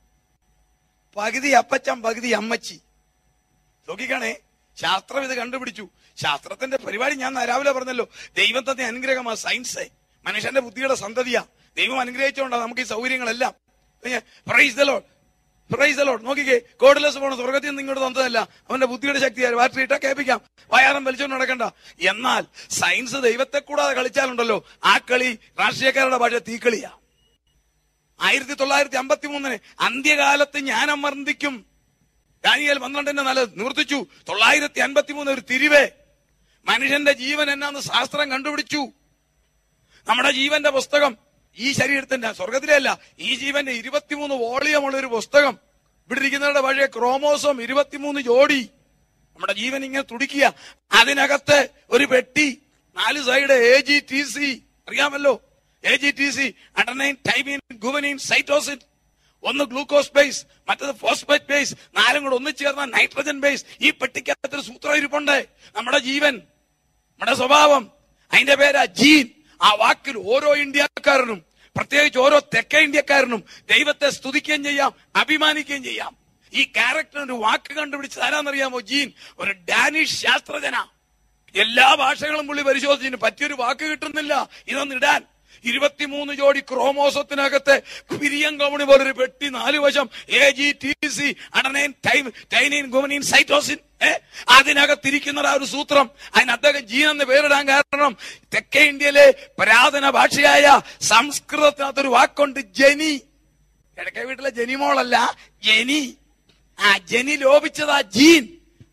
പകുതി അപ്പച്ചൻ പകുതി അമ്മച്ചി നോക്കിക്കാണേ ശാസ്ത്രം ഇത് കണ്ടുപിടിച്ചു ശാസ്ത്രത്തിന്റെ പരിപാടി ഞാൻ രാവിലെ പറഞ്ഞല്ലോ ദൈവം തന്നെ അനുഗ്രഹമാ സയൻസ് മനുഷ്യന്റെ ബുദ്ധിയുടെ സന്തതിയാ ദൈവം അനുഗ്രഹിച്ചുകൊണ്ടാ നമുക്ക് ഈ സൗകര്യങ്ങളെല്ലാം പ്രൈസ് ദലോഡ് പ്രൈസ് ദലോഡ് നോക്കിക്കേ കോഡിലെസ് പോണ സ്വർഗത്തിൽ നിന്ന് ഇങ്ങോട്ട് തന്നതല്ല അവന്റെ ബുദ്ധിയുടെ ശക്തിയായി ബാറ്ററി ഇട്ടാ കേൾപ്പിക്കാം വയാറം വലിച്ചോണ്ട് നടക്കണ്ട എന്നാൽ സയൻസ് ദൈവത്തെ കൂടാതെ കളിച്ചാലുണ്ടല്ലോ ആ കളി രാഷ്ട്രീയക്കാരുടെ ഭാഷ തീക്കളിയാ ആയിരത്തി തൊള്ളായിരത്തി അമ്പത്തി മൂന്നിന് അന്ത്യകാലത്ത് ഞാൻ അമർന്ദിക്കും ദാനിയേൽ പന്ത്രണ്ടിന്റെ നല്ല നിവർത്തിച്ചു തൊള്ളായിരത്തി അൻപത്തി മൂന്ന് ഒരു തിരിവേ മനുഷ്യന്റെ ജീവൻ എന്നാന്ന് ശാസ്ത്രം കണ്ടുപിടിച്ചു നമ്മുടെ ജീവന്റെ പുസ്തകം ഈ ശരീരത്തിന്റെ സ്വർഗത്തിലെ അല്ല ഈ ജീവന്റെ ഇരുപത്തിമൂന്ന് വോളിയമുള്ള ഒരു പുസ്തകം ഇവിടെ ഇരിക്കുന്നവരുടെ പഴയ ക്രോമോസോം ഇരുപത്തിമൂന്ന് ജോഡി നമ്മുടെ ജീവൻ ഇങ്ങനെ തുടിക്കുക അതിനകത്ത് ഒരു പെട്ടി നാല് side A G T C അറിയാമല്ലോ A G T C adenine thymine guanine cytosine ഒന്ന് ഗ്ലൂക്കോസ് ബേസ് മറ്റത് ഫോസ്ഫേറ്റ് ബേസ് നാലും കൂടെ ഒന്നിച്ചു ചേർന്ന നൈട്രജൻ ബേസ് ഈ പെട്ടിക്കകത്തൊരു സൂത്രം ഇരിപ്പുണ്ട് നമ്മുടെ ജീവൻ നമ്മുടെ സ്വഭാവം അതിന്റെ പേരാ ജീൻ ആ വാക്കിൽ ഓരോ ഇന്ത്യക്കാരനും പ്രത്യേകിച്ച് ഓരോ തെക്കേ ഇന്ത്യക്കാരനും ദൈവത്തെ സ്തുതിക്കുകയും ചെയ്യാം അഭിമാനിക്കുകയും ചെയ്യാം ഈ ക്യാരക്ടർ ഒരു വാക്ക് കണ്ടുപിടിച്ച് ആരാന്നറിയാമോ ജീൻ ഒരു ഡാനിഷ് ശാസ്ത്രജ്ഞന എല്ലാ ഭാഷകളും പുള്ളി പരിശോധിച്ചിന് പറ്റിയൊരു വാക്ക് കിട്ടുന്നില്ല ഇതൊന്ന് ഇടാൻ ഇരുപത്തിമൂന്ന് ജോഡി ക്രോമോസത്തിനകത്ത് പിരിയം കമണി പോലൊരു പെട്ടി നാല് വശം A G T C adenine time thymine guanine cytosine ഏ അതിനകത്തിരിക്കുന്ന ആ ഒരു സൂത്രം അതിന് അദ്ദേഹം ജീൻ എന്ന് പേരിടാൻ കാരണം തെക്കേ ഇന്ത്യയിലെ പുരാതന ഭാഷയായ സംസ്കൃതത്തിനകത്തൊരു വാക്കുണ്ട് ജനി കിഴക്കേ വീട്ടിലെ ജനിമോളല്ല ജനി ആ ജനി ലോപിച്ചതാ ജീൻ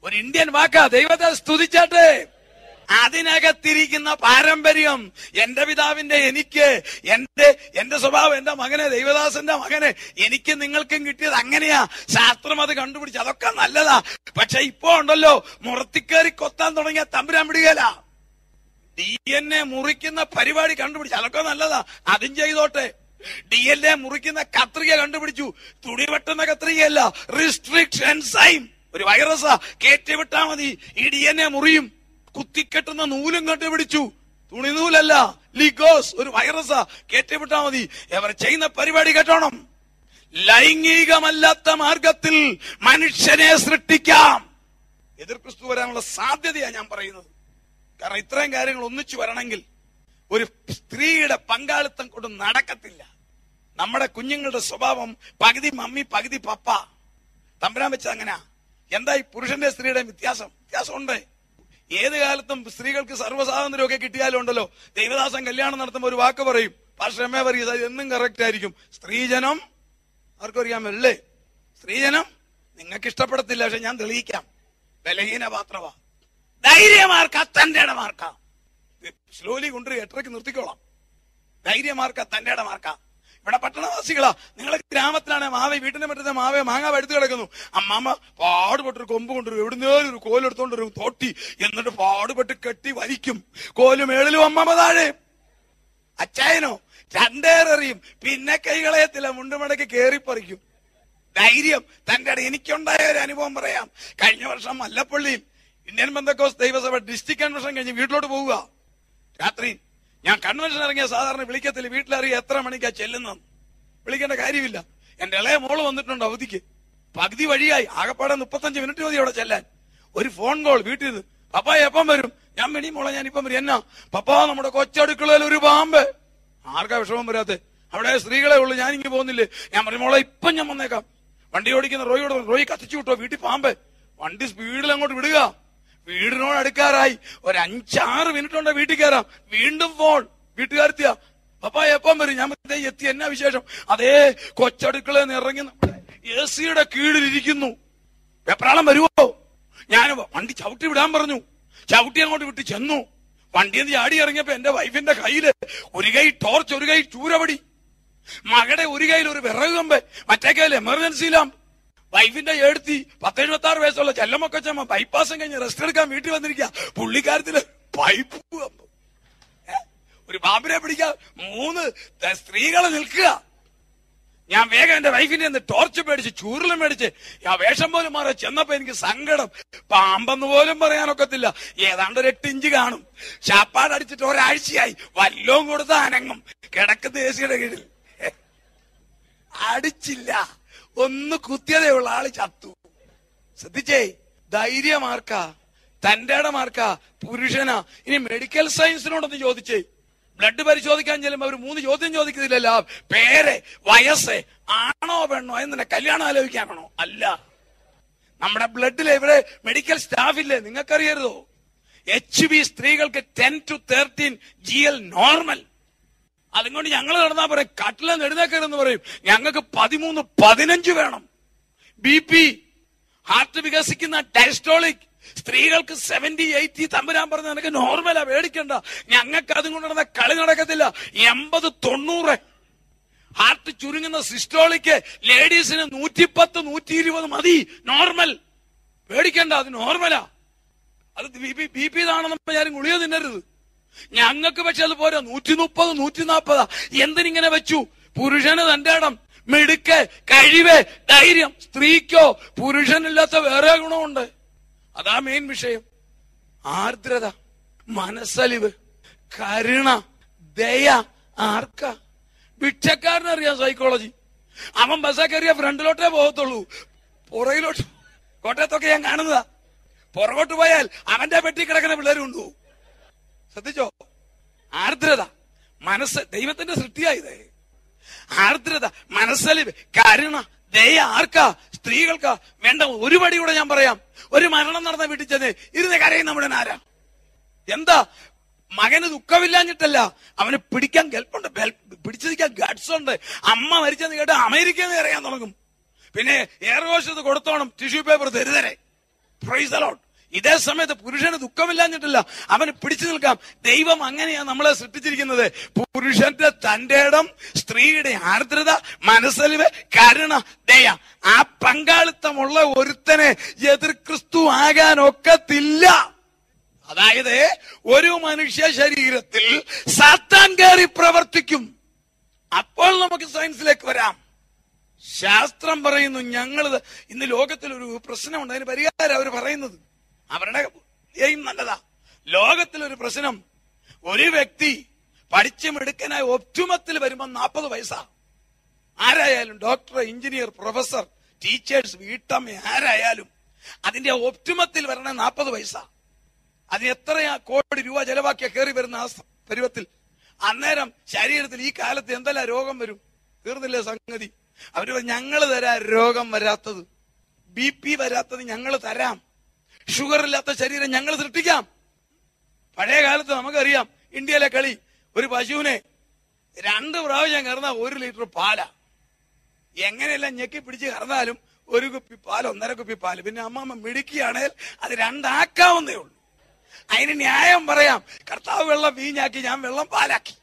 ഒരു ഇന്ത്യൻ വാക്കാ ദൈവത്തെ സ്തുതിച്ചാട്ടെ അതിനകത്തിരിക്കുന്ന പാരമ്പര്യം എന്റെ പിതാവിന്റെ എനിക്ക് എന്റെ എന്റെ സ്വഭാവം എന്റെ മകനെ ദൈവദാസന്റെ മകനെ എനിക്ക് നിങ്ങൾക്കും കിട്ടിയത് അങ്ങനെയാ ശാസ്ത്രം അത് കണ്ടുപിടിച്ച് അതൊക്കെ നല്ലതാ പക്ഷെ ഇപ്പോ ഉണ്ടല്ലോ മുറത്തിക്കേറി കൊത്താൻ തുടങ്ങിയ തമ്പുരാൻ വിടുകയില്ല ഡി എൻ എ മുറിക്കുന്ന പരിപാടി കണ്ടുപിടിച്ചു അതൊക്കെ നല്ലതാ അതും ചെയ്തോട്ടെ ഡി എൻ എ മുറിക്കുന്ന കത്രിക കണ്ടുപിടിച്ചു തുണി വെട്ടുന്ന കത്രികയല്ല റിസ്ട്രിക്ട് എൻസൈം ഒരു വൈറസാ കയറ്റി വിട്ടാ മതി ഈ ഡി എൻ എ മുറിയും കുത്തിക്കെട്ടുന്ന നൂലും കണ്ടുപിടിച്ചു തുണി നൂലല്ല ലിഗോസ് ഒരു വൈറസാ കയറ്റി വിട്ടാ മതി ഇവർ ചെയ്യുന്ന പരിപാടി കേട്ടോണം ലൈംഗികമല്ലാത്ത മാർഗത്തിൽ മനുഷ്യനെ സൃഷ്ടിക്കാം എതിർ ക്രിസ്തു വരാനുള്ള സാധ്യതയാ ഞാൻ പറയുന്നത് കാരണം ഇത്രയും കാര്യങ്ങൾ ഒന്നിച്ചു വരണമെങ്കിൽ ഒരു സ്ത്രീയുടെ പങ്കാളിത്തം കൊണ്ട് നടക്കത്തില്ല നമ്മുടെ കുഞ്ഞുങ്ങളുടെ സ്വഭാവം പകുതി മമ്മി പകുതി പപ്പ തമ്പരാൻ വെച്ചത് അങ്ങനെ എന്താ ഈ പുരുഷന്റെ സ്ത്രീയുടെ വ്യത്യാസം വ്യത്യാസമുണ്ട് ഏത് കാലത്തും സ്ത്രീകൾക്ക് സർവ്വസ്വാതന്ത്ര്യമൊക്കെ കിട്ടിയാലും ഉണ്ടല്ലോ ദൈവദാസൻ കല്യാണം നടത്തുമ്പോൾ ഒരു വാക്ക് പറയും പക്ഷേ എമ്മേ പറയും അത് എന്നും കറക്റ്റ് ആയിരിക്കും സ്ത്രീജനം ആർക്കും അറിയാമല്ലേ സ്ത്രീജനം നിങ്ങൾക്ക് ഇഷ്ടപ്പെടത്തില്ല പക്ഷെ ഞാൻ തെളിയിക്കാം ബലഹീന പാത്രവാ ധൈര്യമാർക്ക തന്റെ മാർക്ക സ്ലോലി കൊണ്ടുവരും എട്ടരയ്ക്ക് നിർത്തിക്കോളാം ധൈര്യമാർക്ക തന്റെ മാർക്ക ഇവിടെ പട്ടണവാസികളാ നിങ്ങൾ ഗ്രാമത്തിലാണ് മാവേ വീട്ടിന്റെ പറ്റുന്ന മാവേ മാങ്ങ എടുത്തു കിടക്കുന്നു അമ്മാമ്മ പാടുപെട്ടൊരു കൊമ്പ് കൊണ്ടുവരും എവിടുന്നേലും ഒരു കോലെടുത്തോണ്ട് വരും തോട്ടി എന്നിട്ട് പാടുപെട്ട് കെട്ടി വലിക്കും കോല് മേളിലും അമ്മാമ്മ താഴെ അച്ചായനോ രണ്ടേറെറിയും പിന്നെ കൈകളയത്തില്ല മുണ്ടുമടക്ക് കേറിപ്പറിക്കും ധൈര്യം തന്റെ ഇടയിൽ എനിക്കുണ്ടായ ഒരു അനുഭവം പറയാം കഴിഞ്ഞ വർഷം മല്ലപ്പള്ളിയിൽ ഇന്ത്യൻ ബന്ധക്കോസ് ദൈവസഭ ഡിസ്ട്രിക്ട് കൺവെൻഷൻ കഴിഞ്ഞ് വീട്ടിലോട്ട് പോവുക രാത്രി ഞാൻ കൺവെൻഷൻ ഇറങ്ങിയ സാധാരണ വിളിക്കത്തില്ല വീട്ടിലറിയ എത്ര മണിക്കാ ചെല്ലുന്നത് വിളിക്കേണ്ട കാര്യമില്ല എന്റെ ഇളയ മോള് വന്നിട്ടുണ്ട് അവധിക്ക് പകുതി വഴിയായി ആകപ്പാടെ മുപ്പത്തഞ്ച് മിനിറ്റ് മതി അവിടെ ചെല്ലാൻ ഒരു ഫോൺ കോൾ വീട്ടിൽ നിന്ന് പപ്പ എപ്പം വരും ഞാൻ വെണി മോളെ ഞാൻ ഇപ്പം വരും എന്നാ പപ്പ നമ്മുടെ കൊച്ചടുക്കളയിൽ ഒരു പാമ്പ് ആർക്കാ വിഷമം വരാത്തെ അവിടെ സ്ത്രീകളെ ഉള്ളു ഞാൻ ഇങ്ങനെ പോകുന്നില്ലേ ഞാൻ പറയും മോളെ ഇപ്പം ഞാൻ വന്നേക്കാം വണ്ടി ഓടിക്കുന്ന റോയിയോട് പറഞ്ഞു, റോയി കത്തിച്ചു വിട്ടോ വീട്ടിൽ പാമ്പ് വണ്ടി സ്പീഡിൽ അങ്ങോട്ട് വിടുക വീടിനോട് അടുക്കാറായി ഒരു അഞ്ചാറ് മിനിറ്റ് കൊണ്ട് വീട്ടിൽ കയറാം വീണ്ടും ഫോൺ വീട്ടുകാരത്തിയ പപ്പ എപ്പം വരും ഞാൻ ദേ എത്തി എന്നാ വിശേഷം അതേ കൊച്ചടുക്കളയിൽ നിന്ന് ഇറങ്ങി നമ്മുടെ എ സിയുടെ കീഴിലിരിക്കുന്നു വെപ്രാളം വരുവോ ഞാൻ വണ്ടി ചവിട്ടി വിടാൻ പറഞ്ഞു ചവിട്ടി അങ്ങോട്ട് വിട്ട് ചെന്നു വണ്ടിയിൽ നിന്ന് ചാടി ഇറങ്ങിയപ്പോ എന്റെ വൈഫിന്റെ കയ്യില് ഒരു കൈ ടോർച്ച് ഒരു കൈ ചൂരപടി മകളുടെ ഒരു കയ്യിൽ ഒരു വിറക് കമ്പ് മറ്റേ കയ്യിൽ എമർജൻസി ലാമ്പ് വൈഫിന്റെ എഴുത്തി പത്തെഴുപത്തി ആറ് വയസ്സുള്ള ചെല്ലമ്മക്കൊച്ചമ്മ ബൈപ്പാസും കഴിഞ്ഞ് റെസ്റ്റ് എടുക്കാൻ വീട്ടിൽ വന്നിരിക്കുക പുള്ളിക്കാരത്തില് പൈപ്പ് കമ്പ് ഏ? ഒരു പാമ്പിനെ പിടിക്കാൻ മൂന്ന് ത- സ്ത്രീകളെ നിൽക്കുക ഞാൻ വേഗം എന്റെ വൈഫിന്റെ നിന്ന് ടോർച്ച് മേടിച്ച് ചൂരലും മേടിച്ച് ആ വേഷം പോലും മാറി ചെന്നപ്പോ എനിക്ക് സങ്കടം പാമ്പെന്ന് പോലും പറയാനൊക്കത്തില്ല ഏതാണ്ട് ഒരു എട്ട് ഇഞ്ച് കാണും ചാപ്പാടടിച്ചിട്ട് ഒരാഴ്ചയായി വല്ലോം കൊടുത്ത അനങ്ങും കിടക്കുന്ന ദേശിയുടെ കീഴിൽ അടിച്ചില്ല ഒന്ന് കുത്തിയതേ ഉള്ള ആള് ചത്തു ശ്രദ്ധിച്ചേ ധൈര്യമാർക്കാ തന്റെ മാർക്കാ പുരുഷനാ ഇനി മെഡിക്കൽ സയൻസിനോടൊന്ന് ചോദിച്ചേ ബ്ലഡ് പരിശോധിക്കാൻ ചെല്ലുമ്പോ അവർ മൂന്ന് ചോദ്യം ചോദിക്കുന്നില്ലല്ലോ പേര് വയസ്സ് ആണോ പെണ്ണോ എന്നെ കല്യാണം ആലോചിക്കാനാണോ അല്ല നമ്മുടെ ബ്ലഡിൽ ഇവിടെ മെഡിക്കൽ സ്റ്റാഫില്ലേ നിങ്ങൾക്കറിയരുതോ എച്ച് ബി സ്ത്രീകൾക്ക് ten to thirteen G L normal അതുകൊണ്ട് ഞങ്ങൾ നടന്നാ പറയും കട്ടിലെന്ന് എഴുന്നേക്കരുതെന്ന് പറയും ഞങ്ങൾക്ക് പതിമൂന്ന് പതിനഞ്ച് വേണം ബി പി ഹാർട്ട് വികസിക്കുന്ന ഡയസ്റ്റോളിക് സ്ത്രീകൾക്ക് സെവന്റി എയ്റ്റി തമ്പുരാൻ പറഞ്ഞ നിനക്ക് നോർമലാ മേടിക്കണ്ട ഞങ്ങൾക്ക് അതും കൊണ്ട് നടന്ന കളി നടക്കത്തില്ല എൺപത് തൊണ്ണൂറ് ഹാർട്ട് ചുരുങ്ങുന്ന സിസ്റ്റോളിക്ക് ലേഡീസിന് നൂറ്റിപ്പത്ത് നൂറ്റി ഇരുപത് മതി നോർമൽ പേടിക്കണ്ട അത് നോർമലാ അത് ബി പി ഇതാണെന്ന് ഞാൻ ഗുളിക തിന്നരുത് ഞങ്ങൾക്ക് പക്ഷെ അത് പോരാ നൂറ്റി മുപ്പത് നൂറ്റി നാപ്പതാ എന്തിനിങ്ങനെ വെച്ചു പുരുഷന് തന്റെ ഇടം മിടുക്ക് കഴിവ് ധൈര്യം സ്ത്രീക്കോ പുരുഷനില്ലാത്ത വേറെ ഗുണമുണ്ട് അതാ മെയിൻ വിഷയം ആർദ്രത മനസ്സലിവ് കരുണ ദയ ആർക്ക ഭിക്ഷക്കാരനറിയാം സൈക്കോളജി അവൻ ബസ്സേ കയറിയ ഫ്രണ്ടിലോട്ടേ പോകത്തുള്ളൂ പുറകിലോട്ട് കോട്ടയത്തൊക്കെ ഞാൻ കാണുന്നതാ പുറകോട്ട് പോയാൽ അവന്റെ പെട്ടി കിടക്കുന്ന പിള്ളേരും ഉണ്ടോ ശ്രദ്ധിച്ചോ ആർദ്രത മനസ്സ് ദൈവത്തിന്റെ സൃഷ്ടിയായത് ആർദ്രത മനസ്സലിവ് കരുണ ദയ ആർക്കാ സ്ത്രീകൾക്കാ വേണ്ട ഒരു പടി കൂടെ ഞാൻ പറയാം ഒരു മരണം നടന്ന വീട്ടിൽ ചെന്ന് ഇരുന്ന് കരയും നമ്മുടെ ആരാ എന്താ മകന് ദുഃഖമില്ലാഞ്ഞിട്ടല്ല അവന് പിടിക്കാൻ കെൽപ്പുണ്ട് ബെൽ- പിടിച്ചു നിൽക്കാൻ ഗട്സ് ഉണ്ട് അമ്മ മരിച്ചെന്ന് കേട്ട് അമേരിക്കയിൽ നിന്ന് അറിയാൻ തുടങ്ങും പിന്നെ എയർഹോസ്റ്റത്ത് കൊടുത്തോണം ടിഷ്യൂ പേപ്പർ തരുതരെ പ്രൈസ് അലോട്ട് ഇതേ സമയത്ത് പുരുഷന് ദുഃഖമില്ലാഞ്ഞിട്ടില്ല അവന് പിടിച്ചു നിൽക്കാം ദൈവം അങ്ങനെയാണ് നമ്മളെ സൃഷ്ടിച്ചിരിക്കുന്നത് പുരുഷന്റെ തന്റെ ഇടം സ്ത്രീയുടെ ആർദ്രത മനസ്സലിവ് കരുണ ദയ ആ പങ്കാളിത്തമുള്ള ഒരുത്തനെ എതിർ ക്രിസ്തു ആകാൻ ഒക്കത്തില്ല അതായത് ഒരു മനുഷ്യ ശരീരത്തിൽ സാത്താൻ കയറി പ്രവർത്തിക്കും അപ്പോൾ നമുക്ക് സയൻസിലേക്ക് വരാം ശാസ്ത്രം പറയുന്നു ഞങ്ങൾ ഇന്ന് ലോകത്തിൽ ഒരു പ്രശ്നമുണ്ട് അതിന് പരിഹാരം അവർ പറയുന്നത് അവരുടെ എയിം നല്ലതാ ലോകത്തിൽ ഒരു പ്രശ്നം ഒരു വ്യക്തി പഠിച്ച് മിടുക്കനായ ഒപ്റ്റുമത്തിൽ വരുമ്പോൾ നാൽപ്പത് വയസ്സാ ആരായാലും ഡോക്ടർ എഞ്ചിനീയർ പ്രൊഫസർ ടീച്ചേഴ്സ് വീട്ടമ്മ ആരായാലും അതിന്റെ ഒപ്റ്റുമത്തിൽ വരണ നാൽപ്പത് വയസ്സാ അതിന് എത്രയാ കോടി രൂപ ചെലവാക്കിയ കയറി വരുന്ന ആ സ- പരുവത്തിൽ അന്നേരം ശരീരത്തിൽ ഈ കാലത്ത് എന്തെല്ലാം രോഗം വരും തീർന്നില്ലേ സംഗതി അവര് പറഞ്ഞു, ഞങ്ങള് തരാം രോഗം വരാത്തത് ബി പി വരാത്തത് ഞങ്ങൾ തരാം ഷുഗർ ഇല്ലാത്ത ശരീരം ഞങ്ങൾ സൃഷ്ടിക്കാം പഴയ കാലത്ത് നമുക്കറിയാം ഇന്ത്യയിലെ കളി ഒരു പശുവിനെ രണ്ട് പ്രാവശ്യം കറന്ന ഒരു ലിറ്റർ പാലാ എങ്ങനെയെല്ലാം ഞെക്കി പിടിച്ച് കറന്നാലും ഒരു കുപ്പി പാൽ ഒന്നര കുപ്പി പാല് പിന്നെ അമ്മമ്മ മിടുക്കിയാണെങ്കിൽ അത് രണ്ടാക്കാവുന്നേ ഉള്ളൂ അതിന് ന്യായം പറയാം കർത്താവ് വെള്ളം വീഞ്ഞാക്കി ഞാൻ വെള്ളം പാലാക്കി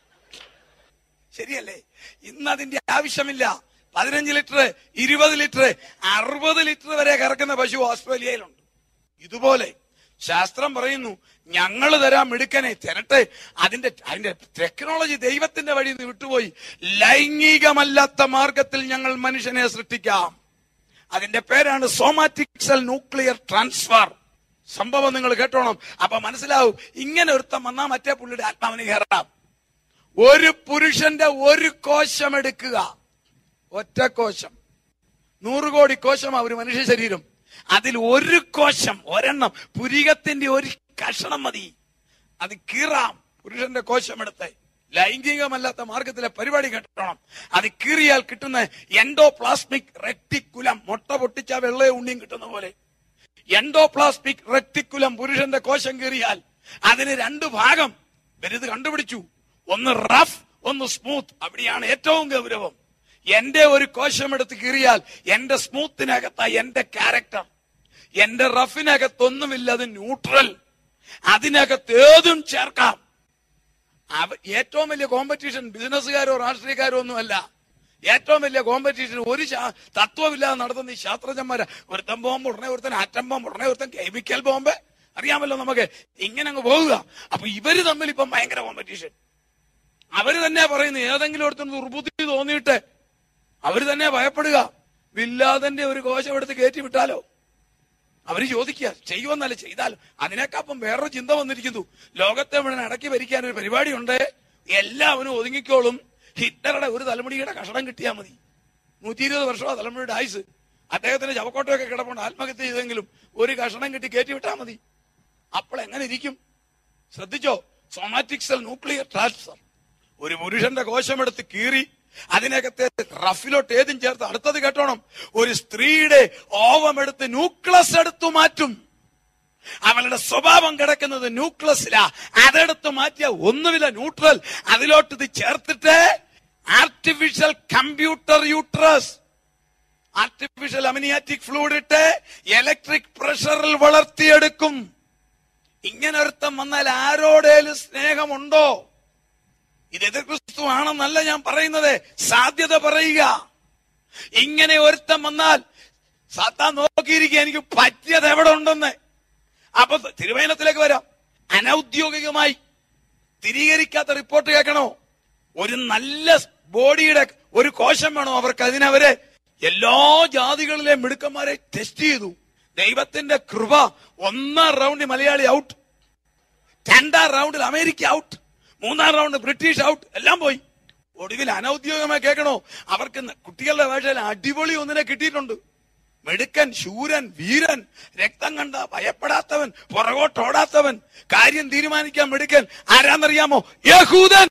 ശരിയല്ലേ ഇന്ന് അതിന്റെ ആവശ്യമില്ല പതിനഞ്ച് ലിറ്റർ ഇരുപത് ലിറ്റർ അറുപത് ലിറ്റർ വരെ കറക്കുന്ന പശു ഓസ്ട്രേലിയയിലുണ്ട് ഇതുപോലെ ശാസ്ത്രം പറയുന്നു ഞങ്ങൾ തരാം മിടുക്കനെ തരട്ടെ അതിന്റെ അതിന്റെ ടെക്നോളജി ദൈവത്തിന്റെ വഴി നിന്ന് വിട്ടുപോയി ലൈംഗികമല്ലാത്ത മാർഗത്തിൽ ഞങ്ങൾ മനുഷ്യനെ സൃഷ്ടിക്കാം അതിന്റെ പേരാണ് സോമാറ്റിക് സെൽ ന്യൂക്ലിയർ ട്രാൻസ്ഫർ സംഭവം നിങ്ങൾ കേട്ടോണം അപ്പൊ മനസ്സിലാവും ഇങ്ങനെ ഒരുത്തം വന്നാൽ മറ്റേ പുള്ളിയുടെ ആത്മാവിന് കയറാം ഒരു പുരുഷന്റെ ഒരു കോശം എടുക്കുക ഒറ്റ കോശം നൂറ് കോടി കോശം ഒരു മനുഷ്യ ശരീരം അതിൽ ഒരു കോശം ഒരെണ്ണം പുരികത്തിന്റെ ഒരു കഷണം മതി അത് കീറാം പുരുഷന്റെ കോശം എടുത്ത് ലൈംഗികമല്ലാത്ത മാർഗത്തിലെ പരിപാടി കേട്ടോണം അത് കീറിയാൽ കിട്ടുന്ന എൻഡോപ്ലാസ്മിക് റെക്ടിക്കുലം മുട്ട പൊട്ടിച്ച വെള്ളയെ ഉണ്ണിയും കിട്ടുന്ന പോലെ എൻഡോപ്ലാസ്മിക് റെക്ടിക്കുലം പുരുഷന്റെ കോശം കീറിയാൽ അതിന് രണ്ട് ഭാഗം ഇവരിത് കണ്ടുപിടിച്ചു ഒന്ന് റഫ് ഒന്ന് സ്മൂത്ത് അവിടെയാണ് ഏറ്റവും ഗൗരവം എന്റെ ഒരു കോശം എടുത്ത് കീറിയാൽ എന്റെ സ്മൂത്തിനകത്താ എന്റെ ക്യാരക്ടർ എന്റെ റഫിനകത്ത് ഒന്നുമില്ല അത് ന്യൂട്രൽ അതിനകത്ത് ഏതും ചേർക്കാം അവ ഏറ്റവും വലിയ കോമ്പറ്റീഷൻ ബിസിനസ്സുകാരോ രാഷ്ട്രീയക്കാരോ ഒന്നുമല്ല ഏറ്റവും വലിയ കോമ്പറ്റീഷൻ ഒരു ശാ- തത്വമില്ലാതെ നടത്തുന്ന ഈ ശാസ്ത്രജ്ഞന്മാര് ഒരുത്തൻ ബോംബ് ഉടനെ ഒരുത്തൻ ആറ്റം ബോംബ് ഉടനെ ഒരുത്തൻ കെമിക്കൽ ബോംബ് അറിയാമല്ലോ നമുക്ക് ഇങ്ങനെ അങ്ങ് പോവുക അപ്പൊ ഇവര് തമ്മിൽ ഇപ്പം ഭയങ്കര കോമ്പറ്റീഷൻ അവര് തന്നെ പറയുന്നു ഏതെങ്കിലും ഒരുത്തൻ ദുർബുദ്ധി തോന്നിയിട്ട് അവര് തന്നെ ഭയപ്പെടുക വില്ലാതന്റെ ഒരു കോശം എടുത്ത് കയറ്റി വിട്ടാലോ അവര് ചോദിക്കുക ചെയ്യുമെന്നല്ല ചെയ്താലും അതിനേക്കാപ്പം വേറൊരു ചിന്ത വന്നിരിക്കുന്നു ലോകത്തെ മുഴുവൻ അടക്കി ഭരിക്കാൻ ഒരു പരിപാടിയുണ്ട് എല്ലാവരും ഒതുങ്ങിക്കോളും ഹിറ്റ്ലറുടെ ഒരു തലമുടിയുടെ കഷണം കിട്ടിയാൽ മതി നൂറ്റി ഇരുപത് വർഷമാ തലമുടിയുടെ ആയുസ് അദ്ദേഹത്തിന്റെ ചവക്കോട്ടയൊക്കെ കിടപ്പുണ്ട് ആത്മഹത്യ ചെയ്തെങ്കിലും ഒരു കഷണം കിട്ടി കയറ്റി വിട്ടാൽ മതി അപ്പോൾ എങ്ങനെ ഇരിക്കും ശ്രദ്ധിച്ചോ സോമാറ്റിക് സെൽ ന്യൂക്ലിയർ ട്രാൻസ്ഫർ ഒരു പുരുഷന്റെ കോശമെടുത്ത് കീറി അതിനകത്തെ റഫിലോട്ട് ഏതും ചേർത്ത് അടുത്തത് കേട്ടോണം ഒരു സ്ത്രീയുടെ ഓവമെടുത്ത് ന്യൂക്ലസ് എടുത്തു മാറ്റും അവളുടെ സ്വഭാവം കിടക്കുന്നത് ന്യൂക്ലസിലാ അതെടുത്ത് മാറ്റിയ ഒന്നുമില്ല ന്യൂട്രൽ അതിലോട്ട് ഇത് ചേർത്തിട്ട് artificial computer uterus artificial amniotic fluid ഇട്ട് ഇലക്ട്രിക് പ്രഷറിൽ വളർത്തിയെടുക്കും ഇങ്ങനെ ഒരുത്തം വന്നാൽ ആരോടേലും സ്നേഹമുണ്ടോ ഇത് എതിർ ക്രിസ്തു ആണെന്നല്ല ഞാൻ പറയുന്നത് സാധ്യത പറയുക ഇങ്ങനെ ഒരുത്തം വന്നാൽ സാത്താൻ നോക്കിയിരിക്കുക എനിക്ക് പറ്റിയത് എവിടെ ഉണ്ടെന്ന് അപ്പൊ തിരുവനന്തപുരത്തിലേക്ക് വരാം അനൗദ്യോഗികമായി സ്ഥിരീകരിക്കാത്ത റിപ്പോർട്ട് കേൾക്കണോ ഒരു നല്ല ബോഡിയുടെ ഒരു കോശം വേണോ അവർക്ക് അതിനവരെ എല്ലാ ജാതികളിലെ മിടുക്കന്മാരെ ടെസ്റ്റ് ചെയ്തു ദൈവത്തിന്റെ കൃപ ഒന്നാം റൗണ്ടിൽ മലയാളി ഔട്ട് രണ്ടാം റൗണ്ടിൽ അമേരിക്ക ഔട്ട് മൂന്നാം റൗണ്ട് ബ്രിട്ടീഷ് ഔട്ട് എല്ലാം പോയി ഒടുവിൽ അനൗദ്യോഗികമായി കേൾക്കണോ അവർക്ക് ന- കുട്ടികളുടെ ഭാഷയിൽ അടിപൊളി ഒന്നിനെ കിട്ടിയിട്ടുണ്ട് മിടുക്കൻ ശൂരൻ വീരൻ രക്തം കണ്ട ഭയപ്പെടാത്തവൻ പുറകോട്ടോടാത്തവൻ കാര്യം തീരുമാനിക്കാൻ മിടുക്കൻ ആരാന്നറിയാമോ യഹൂദൻ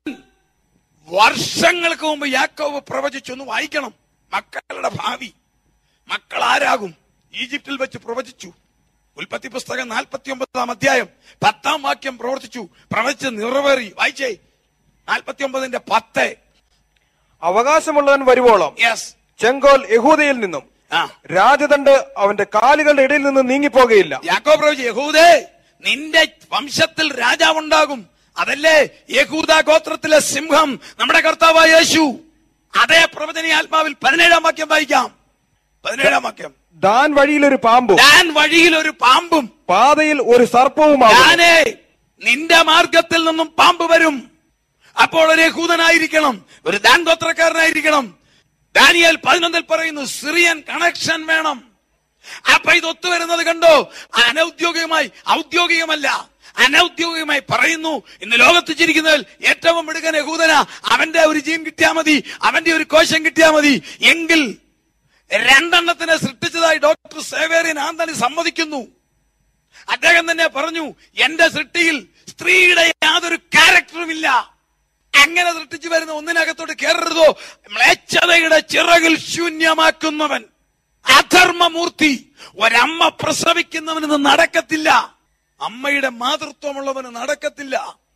വർഷങ്ങൾക്ക് മുമ്പ് യാക്കോവ് പ്രവചിച്ചു ഒന്ന് വായിക്കണം മക്കളുടെ ഭാവി മക്കൾ ആരാകും ഈജിപ്തിൽ വെച്ച് പ്രവചിച്ചു ഉൽപ്പത്തി പുസ്തകം നാൽപ്പത്തി ഒമ്പതാം അധ്യായം പത്താം വാക്യം പ്രവർത്തിച്ചു പ്രവചിച്ച് നിറവേറി വായിച്ചേ നാൽപ്പത്തി ഒമ്പതിന്റെ പത്ത് അവകാശമുള്ളവൻ വരുവോളം യെസ് ചെങ്കോൽ യഹൂദയിൽ നിന്നും ആ രാജദണ്ഡ് അവന്റെ കാലുകളുടെ ഇടയിൽ നിന്ന് നീങ്ങിപ്പോകയില്ല യാക്കോ പ്രവചി യഹൂദേ നിന്റെ വംശത്തിൽ രാജാവുണ്ടാകും അതല്ലേ യഹൂദ ഗോത്രത്തിലെ സിംഹം നമ്മുടെ കർത്താവായ യേശു അതേ പ്രവചന ആത്മാവിൽ പതിനേഴാം വാക്യം വായിക്കാം പതിനേഴാം വാക്യം ദാൻ വഴിയിൽ ഒരു പാമ്പും ഞാൻ വഴിയിൽ ഒരു പാമ്പും പാതയിൽ ഒരു സർപ്പവുമാകും ഞാനേ നിന്റെ മാർഗത്തിൽ നിന്നും പാമ്പ് വരും അപ്പോൾ ഒരു യഹൂദനായിരിക്കണം ഒരു ദാൻ ഗോത്രക്കാരനായിരിക്കണം ദാനിയൽ പതിനൊന്നിൽ പറയുന്നു സിറിയൻ കണക്ഷൻ വേണം അപ്പൊ ഇത് ഒത്തുവരുന്നത് കണ്ടോ അനൗദ്യോഗികമായി ഔദ്യോഗികമല്ല അനൗദ്യോഗികമായി പറയുന്നു ഇന്ന് ലോകത്ത് ചിരിക്കുന്നതിൽ ഏറ്റവും മിടുക്കൻ യഹൂദന അവന്റെ ഒരു ജീൻ കിട്ടിയാൽ മതി അവന്റെ ഒരു കോശം കിട്ടിയാൽ മതി എങ്കിൽ രണ്ടെണ്ണത്തിനെ സൃഷ്ടിച്ചതായി ഡോക്ടർ സേവേറിയൻ ആന്റണി സമ്മതിക്കുന്നു അദ്ദേഹം തന്നെ പറഞ്ഞു എന്റെ സൃഷ്ടിയിൽ സ്ത്രീയുടെ യാതൊരു ക്യാരക്ടറും ഇല്ല അങ്ങനെ സൃഷ്ടിച്ചു വരുന്ന ഒന്നിനകത്തോട്ട് കയറരുതോ മ്ലേച്ഛതയുടെ ചിറകിൽ ശൂന്യമാക്കുന്നവൻ അധർമ്മമൂർത്തി ഒരമ്മ പ്രസവിക്കുന്നവന് നടക്കത്തില്ല അമ്മയുടെ മാതൃത്വമുള്ളവന് നടക്കത്തില്ല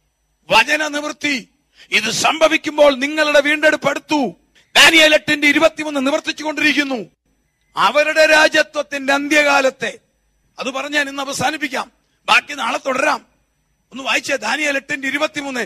വചന നിവൃത്തി ഇത് സംഭവിക്കുമ്പോൾ നിങ്ങളുടെ വീണ്ടെടുപ്പ് അടുത്തു ദാനിയേൽ എട്ടിന്റെ ഇരുപത്തിമൂന്ന് നിവർത്തിച്ചുകൊണ്ടിരിക്കുന്നു അവരുടെ രാജ്യത്വത്തിന്റെ അന്ത്യകാലത്തെ അത് പറഞ്ഞ് ഞാൻ ഇന്ന് അവസാനിപ്പിക്കാം ബാക്കി നാളെ തുടരാം ഒന്ന് വായിച്ചേ ദാനിയേൽ എട്ടിന്റെ ഇരുപത്തിമൂന്ന്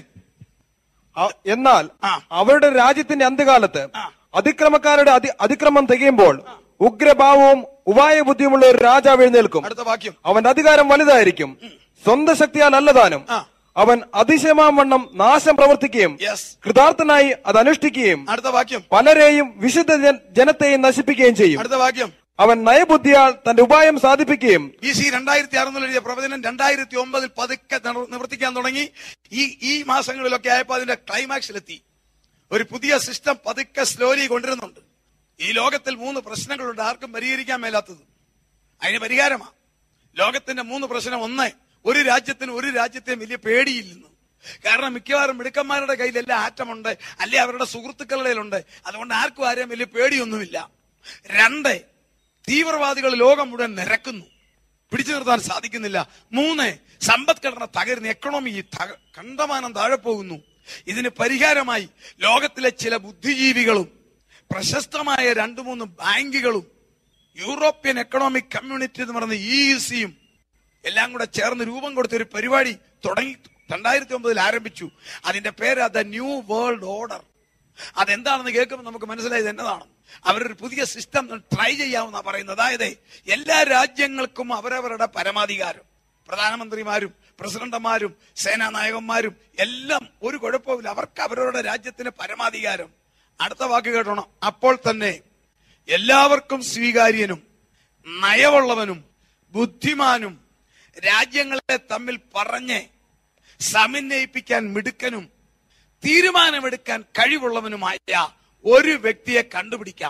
അ- എന്നാൽ ആ. അവരുടെ രാജ്യത്തിന്റെ അന്ത്യകാലത്ത് ആ. അതിക്രമക്കാരുടെ അതി- അതിക്രമം തികയുമ്പോൾ ഉഗ്രഭാവവും ഉപായ ബുദ്ധിയുമുള്ള ഒരു രാജാവ് എഴുന്നേൽക്കും അടുത്ത വാക്യം അവന്റെ അധികാരം വലുതായിരിക്കും സ്വന്തം ശക്തിയാൽ അല്ലതാനും ആ. അവൻ അതിശയമാം വണ്ണം നാശം പ്രവർത്തിക്കുകയും Yes. കൃതാർത്ഥനായി അത് അനുഷ്ഠിക്കുകയും അടുത്ത വാക്യം പലരെയും വിശുദ്ധ ജന- ജനത്തെയും നശിപ്പിക്കുകയും ചെയ്യും അടുത്ത വാക്യം അവൻ നയബുദ്ധിയാൽ തന്റെ ഉപായം സാധിപ്പിക്കുകയും ബി സി രണ്ടായിരത്തി അറുന്നൂറ് എഴുതിയ പ്രവചനം രണ്ടായിരത്തി ഒമ്പതിൽ പതുക്കെ നിവർ- നിവർത്തിക്കാൻ തുടങ്ങി ഈ ഈ മാസങ്ങളിലൊക്കെ ആയപ്പോ അതിന്റെ ക്ലൈമാക്സിലെത്തി ഒരു പുതിയ സിസ്റ്റം പതുക്കെ സ്ലോലി കൊണ്ടുവരുന്നുണ്ട് ഈ ലോകത്തിൽ മൂന്ന് പ്രശ്നങ്ങളുണ്ട് ആർക്കും പരിഹരിക്കാൻ മേലാത്തത് അതിന് പരിഹാരമാ ലോകത്തിന്റെ മൂന്ന് പ്രശ്നം ഒന്ന് ഒരു രാജ്യത്തിന് ഒരു രാജ്യത്തെയും വലിയ പേടിയില്ലെന്ന് കാരണം മിക്കവാറും മിടുക്കന്മാരുടെ കയ്യിലെല്ലാം ആറ്റമുണ്ട് അല്ലെ അവരുടെ സുഹൃത്തുക്കളുടെ കയ്യിലുണ്ട് അതുകൊണ്ട് ആർക്കും ആരെയും വലിയ പേടിയൊന്നുമില്ല രണ്ട് തീവ്രവാദികൾ ലോകം മുഴുവൻ നിരക്കുന്നു പിടിച്ചു നിർത്താൻ സാധിക്കുന്നില്ല മൂന്ന് സമ്പദ്ഘടന തകരുന്നു എക്കണോമി തക- കണ്ടമാനം താഴെ പോകുന്നു ഇതിന് പരിഹാരമായി ലോകത്തിലെ ചില ബുദ്ധിജീവികളും പ്രശസ്തമായ രണ്ടു മൂന്ന് ബാങ്കുകളും യൂറോപ്യൻ എക്കണോമിക് കമ്മ്യൂണിറ്റി എന്ന് പറയുന്ന ഇ സിയും എല്ലാം കൂടെ ചേർന്ന് രൂപം കൊടുത്ത ഒരു പരിപാടി തുടങ്ങി രണ്ടായിരത്തി ഒമ്പതിൽ ആരംഭിച്ചു അതിന്റെ പേര് ദ ന്യൂ വേൾഡ് ഓർഡർ അതെന്താണെന്ന് കേൾക്കുമ്പോൾ നമുക്ക് മനസ്സിലായത് എന്നതാണ് അവരൊരു പുതിയ സിസ്റ്റം ട്രൈ ചെയ്യാമെന്നാ പറയുന്നത് അതായത് എല്ലാ രാജ്യങ്ങൾക്കും അവരവരുടെ പരമാധികാരം പ്രധാനമന്ത്രിമാരും പ്രസിഡന്റുമാരും സേനാനായകന്മാരും എല്ലാം ഒരു കുഴപ്പമില്ല അവർക്ക് അവരവരുടെ രാജ്യത്തിന് പരമാധികാരം അടുത്ത വാക്ക് കേട്ടോണം അപ്പോൾ തന്നെ എല്ലാവർക്കും സ്വീകാര്യനും നയവുള്ളവനും ബുദ്ധിമാനും രാജ്യങ്ങളെ തമ്മിൽ പറഞ്ഞ് സമന്വയിപ്പിക്കാൻ മിടുക്കനും തീരുമാനമെടുക്കാൻ കഴിവുള്ളവനുമായ ഒരു വ്യക്തിയെ കണ്ടുപിടിക്കാം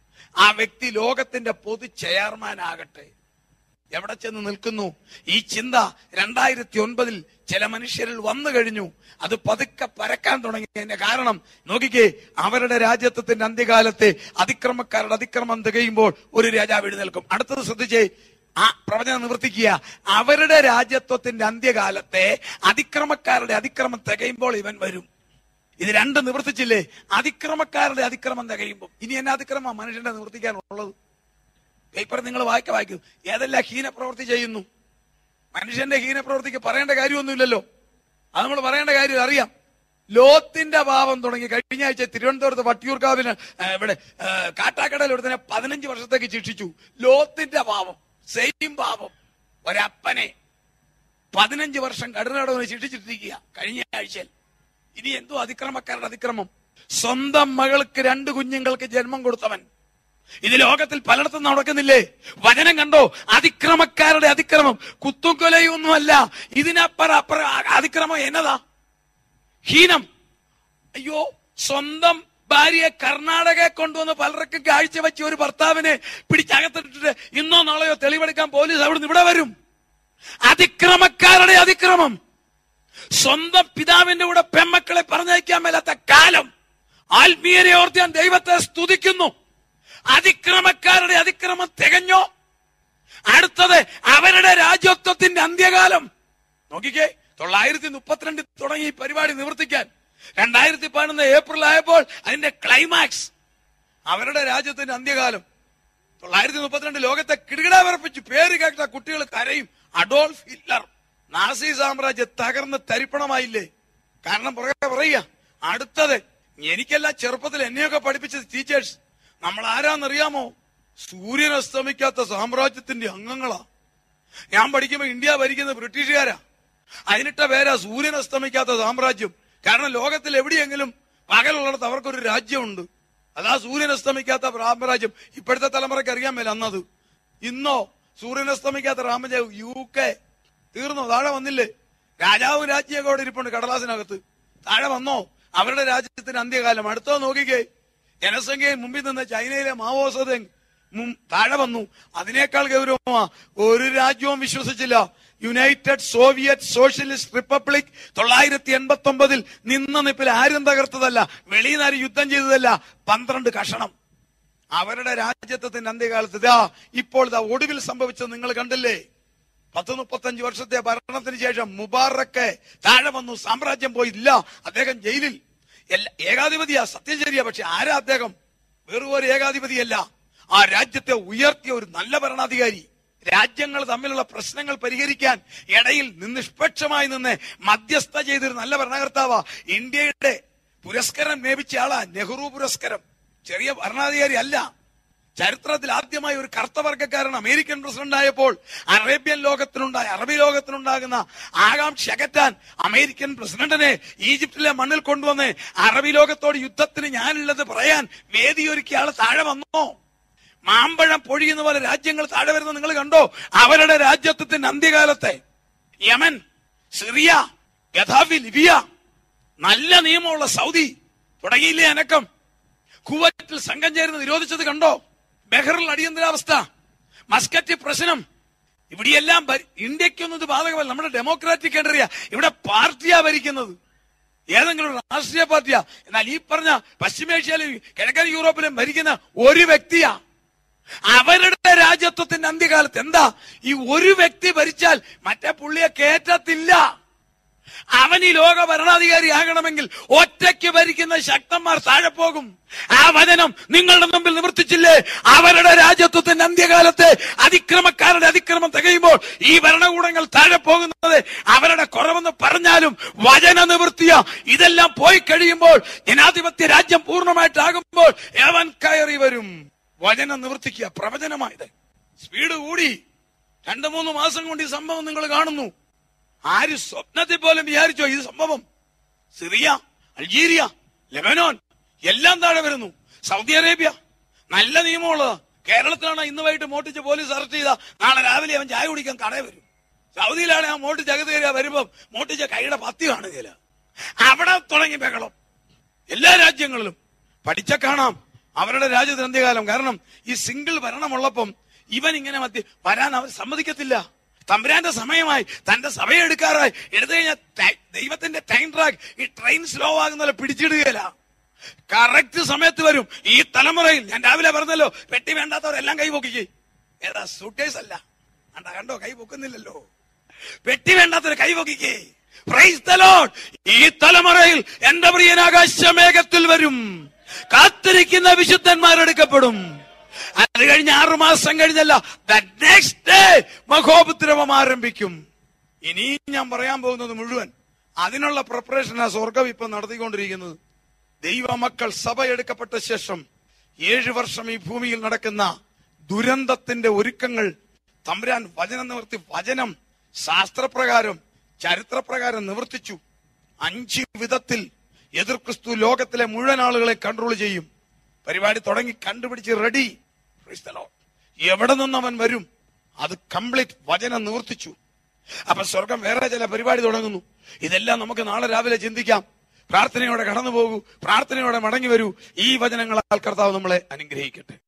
ആ വ്യക്തി ലോകത്തിന്റെ പൊതു ചെയർമാൻ ആകട്ടെ എവിടെ ചെന്ന് നിൽക്കുന്നു ഈ ചിന്ത രണ്ടായിരത്തി ഒൻപതിൽ ചില മനുഷ്യരിൽ വന്നു കഴിഞ്ഞു അത് പതുക്കെ പരക്കാൻ തുടങ്ങിയതിന്റെ കാരണം നോക്കിക്കേ അവരുടെ രാജ്യത്വത്തിന്റെ അന്ത്യകാലത്തെ അതിക്രമക്കാരുടെ അതിക്രമം തികയുമ്പോൾ ഒരു രാജാവ് എഴുന്നേൽക്കും അടുത്തത് ശ്രദ്ധിച്ചേ ആ പ്രവചനം നിവർത്തിക്കുക അവരുടെ രാജ്യത്വത്തിന്റെ അന്ത്യകാലത്തെ അതിക്രമക്കാരുടെ അതിക്രമം തികയുമ്പോൾ ഇവൻ വരും ഇത് രണ്ട് നിവർത്തിച്ചില്ലേ അതിക്രമക്കാരുടെ അതിക്രമം തികയുമ്പോൾ ഇനി എന്നാ അതിക്രമം മനുഷ്യന്റെ നിവർത്തിക്കാനുള്ളത് പേപ്പർ നിങ്ങൾ വായിക്ക വായിക്കും ഏതെല്ലാം ഹീനപ്രവൃത്തി ചെയ്യുന്നു മനുഷ്യന്റെ ഹീനപ്രവൃത്തിക്ക് പറയേണ്ട കാര്യമൊന്നുമില്ലല്ലോ അത് നമ്മൾ പറയേണ്ട കാര്യം അറിയാം ലോത്തിന്റെ പാപം തുടങ്ങി കഴിഞ്ഞ ആഴ്ച തിരുവനന്തപുരത്ത് വട്ടിയൂർക്കാവിന് ആ, ഇവിടെ ആ, കാട്ടാക്കടയിൽ ഒരുത്തനെ പതിനഞ്ച് വർഷത്തേക്ക് ശിക്ഷിച്ചു ലോത്തിന്റെ പാപം സെയിം പാപം ഒരപ്പനെ പതിനഞ്ച് വർഷം കഠിനടവിന് ശിക്ഷിച്ചിട്ടിരിക്കുക കഴിഞ്ഞ ആഴ്ചയിൽ ഇനി എന്തോ അതിക്രമക്കാരുടെ അതിക്രമം സ്വന്തം മകൾക്ക് രണ്ട് കുഞ്ഞുങ്ങൾക്ക് ജന്മം കൊടുത്തവൻ ഇത് ലോകത്തിൽ പലയിടത്തും നടക്കുന്നില്ലേ വചനം കണ്ടോ അതിക്രമക്കാരുടെ അതിക്രമം കുത്തും കൊലയും ഒന്നുമല്ല ഇതിനപ്പുറം അപ്പുറം അതിക്രമം എന്നതാ ഹീനം അയ്യോ സ്വന്തം ഭാര്യയെ കർണാടകയെ കൊണ്ടുവന്ന് പലർക്കും കാഴ്ചവെച്ച ഒരു ഭർത്താവിനെ പിടിച്ചകത്തിട്ടിട്ട് ഇന്നോ നാളെയോ തെളിവെടുക്കാൻ പോലീസ് അവിടുന്ന് ഇവിടെ വരും അതിക്രമക്കാരുടെ അതിക്രമം സ്വന്തം പിതാവിന്റെ കൂടെ പെമ്മക്കളെ പറഞ്ഞയക്കാൻ മേലാത്ത കാലം ആത്മീയരെ ഓർത്ത് ഞാൻ ദൈവത്തെ സ്തുതിക്കുന്നു അതിക്രമക്കാരുടെ അതിക്രമം തികഞ്ഞോ അടുത്തത് അവരുടെ രാജ്യത്വത്തിന്റെ അന്ത്യകാലം നോക്കിക്കേ തൊള്ളായിരത്തി മുപ്പത്തിരണ്ടിൽ തുടങ്ങി ഈ പരിപാടി നിവർത്തിക്കാൻ രണ്ടായിരത്തി പതിനൊന്ന് ഏപ്രിൽ ആയപ്പോൾ അതിന്റെ ക്ലൈമാക്സ് അവരുടെ രാജ്യത്തിന്റെ അന്ത്യകാലം തൊള്ളായിരത്തി മുപ്പത്തിരണ്ട് ലോകത്തെ കിടുകിടാ വിറപ്പിച്ചു പേര് കേട്ട കുട്ടികൾ കരയും അഡോൾഫ് ഹിറ്റ്ലർ നാസി സാമ്രാജ്യം തകർന്ന് തരിപ്പണമായില്ലേ കാരണം പുറകെ പറയുക അടുത്തത് എനിക്കെല്ലാം ചെറുപ്പത്തിൽ എന്നെയൊക്കെ പഠിപ്പിച്ചത് ടീച്ചേഴ്സ് നമ്മൾ ആരാന്നറിയാമോ സൂര്യൻ അസ്തമിക്കാത്ത സാമ്രാജ്യത്തിന്റെ അംഗങ്ങളാ ഞാൻ പഠിക്കുമ്പോ ഇന്ത്യ ഭരിക്കുന്ന ബ്രിട്ടീഷുകാരാ അതിനിട്ട പേരാ സൂര്യൻ അസ്തമിക്കാത്ത സാമ്രാജ്യം കാരണം ലോകത്തിൽ എവിടെയെങ്കിലും പകലുള്ളിടത്ത് അവർക്കൊരു രാജ്യമുണ്ട് അതാ സൂര്യൻ അസ്തമിക്കാത്ത സാമ്രാജ്യം ഇപ്പോഴത്തെ തലമുറയ്ക്ക് അറിയാൻ മേല അന്നത് ഇന്നോ സൂര്യൻ അസ്തമിക്കാത്ത രാമജയം യു കെ തീർന്നോ താഴെ വന്നില്ലേ രാജാവ് രാജ്യമൊക്കെ അവിടെ ഇരിപ്പുണ്ട് കടലാസിനകത്ത് താഴെ വന്നോ അവരുടെ രാജ്യത്തിന് അന്ത്യകാലം അടുത്തോ നോക്കിക്കേ ജനസംഖ്യയിൽ മുമ്പിൽ നിന്ന് ചൈനയിലെ മാവോസത താഴെ വന്നു അതിനേക്കാൾ ഗൗരവമാ ഒരു രാജ്യവും വിശ്വസിച്ചില്ല യുണൈറ്റഡ് സോവിയറ്റ് സോഷ്യലിസ്റ്റ് റിപ്പബ്ലിക് തൊള്ളായിരത്തി എൺപത്തി ഒമ്പതിൽ നിന്ന നിപ്പിൽ ആരും തകർത്തതല്ല വെളിയിൽ നിന്ന് ആരും യുദ്ധം ചെയ്തതല്ല പന്ത്രണ്ട് കഷണം അവരുടെ രാജ്യത്വത്തിന്റെ അന്ത്യകാലത്ത് ഇതാ ഇപ്പോൾ ഇതാ ഒടുവിൽ സംഭവിച്ചത് നിങ്ങൾ കണ്ടില്ലേ പത്ത് മുപ്പത്തഞ്ച് വർഷത്തെ ഭരണത്തിന് ശേഷം മുബാറക്ക് താഴെ വന്നു സാമ്രാജ്യം പോയില്ല അദ്ദേഹം ജയിലിൽ എല്ലാ ഏകാധിപതിയാ സത്യം ശരിയാ പക്ഷെ ആരാ അദ്ദേഹം വെറും ഒരു ഏകാധിപതിയല്ല ആ രാജ്യത്തെ ഉയർത്തിയ ഒരു നല്ല ഭരണാധികാരി രാജ്യങ്ങൾ തമ്മിലുള്ള പ്രശ്നങ്ങൾ പരിഹരിക്കാൻ ഇടയിൽ നിഷ്പക്ഷമായി നിന്ന് മധ്യസ്ഥ ചെയ്തൊരു നല്ല ഭരണകർത്താവാ ഇന്ത്യയുടെ പുരസ്കാരം ലഭിച്ച ആളാ നെഹ്റു പുരസ്കാരം ചെറിയ ഭരണാധികാരി അല്ല ചരിത്രത്തിൽ ആദ്യമായി ഒരു കറുത്തവർഗക്കാരൻ അമേരിക്കൻ പ്രസിഡന്റ് ആയപ്പോൾ അറേബ്യൻ ലോകത്തിനുണ്ടായ അറബി ലോകത്തിനുണ്ടാകുന്ന ആകാംക്ഷ അകറ്റാൻ അമേരിക്കൻ പ്രസിഡന്റിനെ ഈജിപ്തിലെ മണ്ണിൽ കൊണ്ടുവന്ന് അറബി ലോകത്തോട് യുദ്ധത്തിന് ഞാനുള്ളത് പറയാൻ വേദിയൊരുക്കിയ ആള് താഴെ വന്നോ മാമ്പഴം പൊഴിയുന്ന പോലെ രാജ്യങ്ങൾ താഴെ വരുന്ന നിങ്ങൾ കണ്ടോ അവരുടെ രാജ്യത്വത്തിന്റെ അന്ത്യകാലത്തെ യമൻ സിറിയ ഗഥാഫി ലിബിയ നല്ല നിയമമുള്ള സൗദി തുടങ്ങിയില്ലേ അനക്കം കുവറ്റിൽ സംഘം ചേർന്ന് നിരോധിച്ചത് കണ്ടോ ബഹറിൽ അടിയന്തരാവസ്ഥ മസ്കറ്റ് പ്രശ്നം ഇവിടെയെല്ലാം ഭരി- ഇന്ത്യക്കൊന്നും ഇത് ബാധകമല്ല നമ്മുടെ ഡെമോക്രാറ്റിക് കൺട്രിയാ ഇവിടെ പാർട്ടിയാ ഭരിക്കുന്നത് ഏതെങ്കിലും ഒരു രാഷ്ട്രീയ പാർട്ടിയാ എന്നാൽ ഈ പറഞ്ഞ പശ്ചിമേഷ്യയിലും കിഴക്കൻ യൂറോപ്പിലും ഭരിക്കുന്ന ഒരു വ്യക്തിയാ അവരുടെ രാജ്യത്വത്തിന്റെ അന്ത്യകാലത്ത് എന്താ ഈ ഒരു വ്യക്തി ഭരിച്ചാൽ മറ്റേ പുള്ളിയെ കേറ്റത്തില്ല അവൻ ഈ ലോക ഭരണാധികാരി ആകണമെങ്കിൽ ഒറ്റയ്ക്ക് ഭരിക്കുന്ന ശക്തന്മാർ താഴെ പോകും ആ വചനം നിങ്ങളുടെ മുമ്പിൽ നിവർത്തിച്ചില്ലേ അവരുടെ രാജ്യത്വത്തിന്റെ അന്ത്യകാലത്തെ അതിക്രമക്കാരുടെ അതിക്രമം തികയുമ്പോൾ ഈ ഭരണകൂടങ്ങൾ താഴെ പോകുന്നത് അവരുടെ കുറവെന്ന് പറഞ്ഞാലും വചന നിവൃത്തിയ ഇതെല്ലാം പോയി കഴിയുമ്പോൾ ജനാധിപത്യ രാജ്യം പൂർണ്ണമായിട്ടാകുമ്പോൾ അവൻ കയറി വരും വചന നിവർത്തിക്കുക പ്രവചനമായത് സ്പീഡ് കൂടി രണ്ടു മൂന്ന് മാസം കൊണ്ട് ഈ സംഭവം നിങ്ങൾ കാണുന്നു ആര് സ്വപ്നത്തിൽ പോലും വിചാരിച്ചോ ഈ സംഭവം സിറിയ അൾജീരിയ ലെബനോൻ എല്ലാം താഴെ വരുന്നു സൗദി അറേബ്യ നല്ല നിയമമുള്ളതാ കേരളത്തിലാണ് ഇന്ന് വൈകിട്ട് മോട്ടിച്ച് പോലീസ് അറസ്റ്റ് ചെയ്ത നാളെ രാവിലെ അവൻ ചായ കുടിക്കാൻ കടയിൽ വരും സൗദിയിലാണ് ആ മോട്ടിച്ച് അകത്ത് കയറിയ വരുമ്പോ മോട്ടിച്ച കൈയുടെ പത്തി കാണുകയില്ല അവിടെ തുടങ്ങി ബഹളം എല്ലാ രാജ്യങ്ങളിലും പഠിച്ച കാണാം അവരുടെ രാജ്യത്തിന് അന്ത്യകാലം കാരണം ഈ സിംഗിൾ ഭരണമുള്ളപ്പം ഇവൻ ഇങ്ങനെ മധ്യ വരാൻ അവർ സമ്മതിക്കത്തില്ല തമ്പുരാന്റെ സമയമായി തന്റെ സഭയെ എടുക്കാറായി എടുത്തു കഴിഞ്ഞാൽ ടൈ- ദൈവത്തിന്റെ ടൈം ട്രാക്ക് ഈ ട്രെയിൻ സ്ലോ ആകുന്ന പോലെ പിടിച്ചിടുകയില്ല കറക്റ്റ് സമയത്ത് വരും ഈ തലമുറയിൽ ഞാൻ രാവിലെ പറഞ്ഞല്ലോ പെട്ടി വേണ്ടാത്തവരെല്ലാം കൈ പൊക്കിക്കേ ഏതാ സൂട്ടേഴ്സ് അല്ല കണ്ട കണ്ടോ കൈ പൊക്കുന്നില്ലല്ലോ പെട്ടി വേണ്ടാത്തവർ കൈ പൊക്കിക്കേ പ്രൈസ് the Lord. ഈ തലമുറയിൽ എന്റെ പ്രിയൻ ആകാശമേഘത്തിൽ വരും കാത്തിരിക്കുന്ന വിശുദ്ധന്മാരെടുക്കപ്പെടും അത് കഴിഞ്ഞ് ആറു മാസം കഴിഞ്ഞല്ല നെക്സ്റ്റ് ഡേ മഹോപദ്രവം ആരംഭിക്കും ഇനിയും ഞാൻ പറയാൻ പോകുന്നത് മുഴുവൻ അതിനുള്ള പ്രിപ്പറേഷൻ ആ സ്വർഗം ഇപ്പൊ നടത്തിക്കൊണ്ടിരിക്കുന്നത് ദൈവമക്കൾ സഭ എടുക്കപ്പെട്ട ശേഷം ഏഴു വർഷം ഈ ഭൂമിയിൽ നടക്കുന്ന ദുരന്തത്തിന്റെ ഒരുക്കങ്ങൾ തമ്പുരാൻ വചനം നിവർത്തി വചനം ശാസ്ത്രപ്രകാരം ചരിത്രപ്രകാരം നിവർത്തിച്ചു അഞ്ച് വിധത്തിൽ എതിർ ക്രിസ്തു ലോകത്തിലെ മുഴുവൻ ആളുകളെ കൺട്രോൾ ചെയ്യും പരിപാടി തുടങ്ങി കണ്ടുപിടിച്ച് റെഡി എവിടെ നിന്ന് അവൻ വരും അത് കംപ്ലീറ്റ് വചനം നിവർത്തിച്ചു അപ്പൊ സ്വർഗം വേറെ ചില പരിപാടി തുടങ്ങുന്നു ഇതെല്ലാം നമുക്ക് നാളെ രാവിലെ ചിന്തിക്കാം പ്രാർത്ഥനയോടെ കടന്നു പോകൂ പ്രാർത്ഥനയോടെ മടങ്ങി വരൂ ഈ വചനങ്ങളാൽ കർത്താവ് നമ്മളെ അനുഗ്രഹിക്കട്ടെ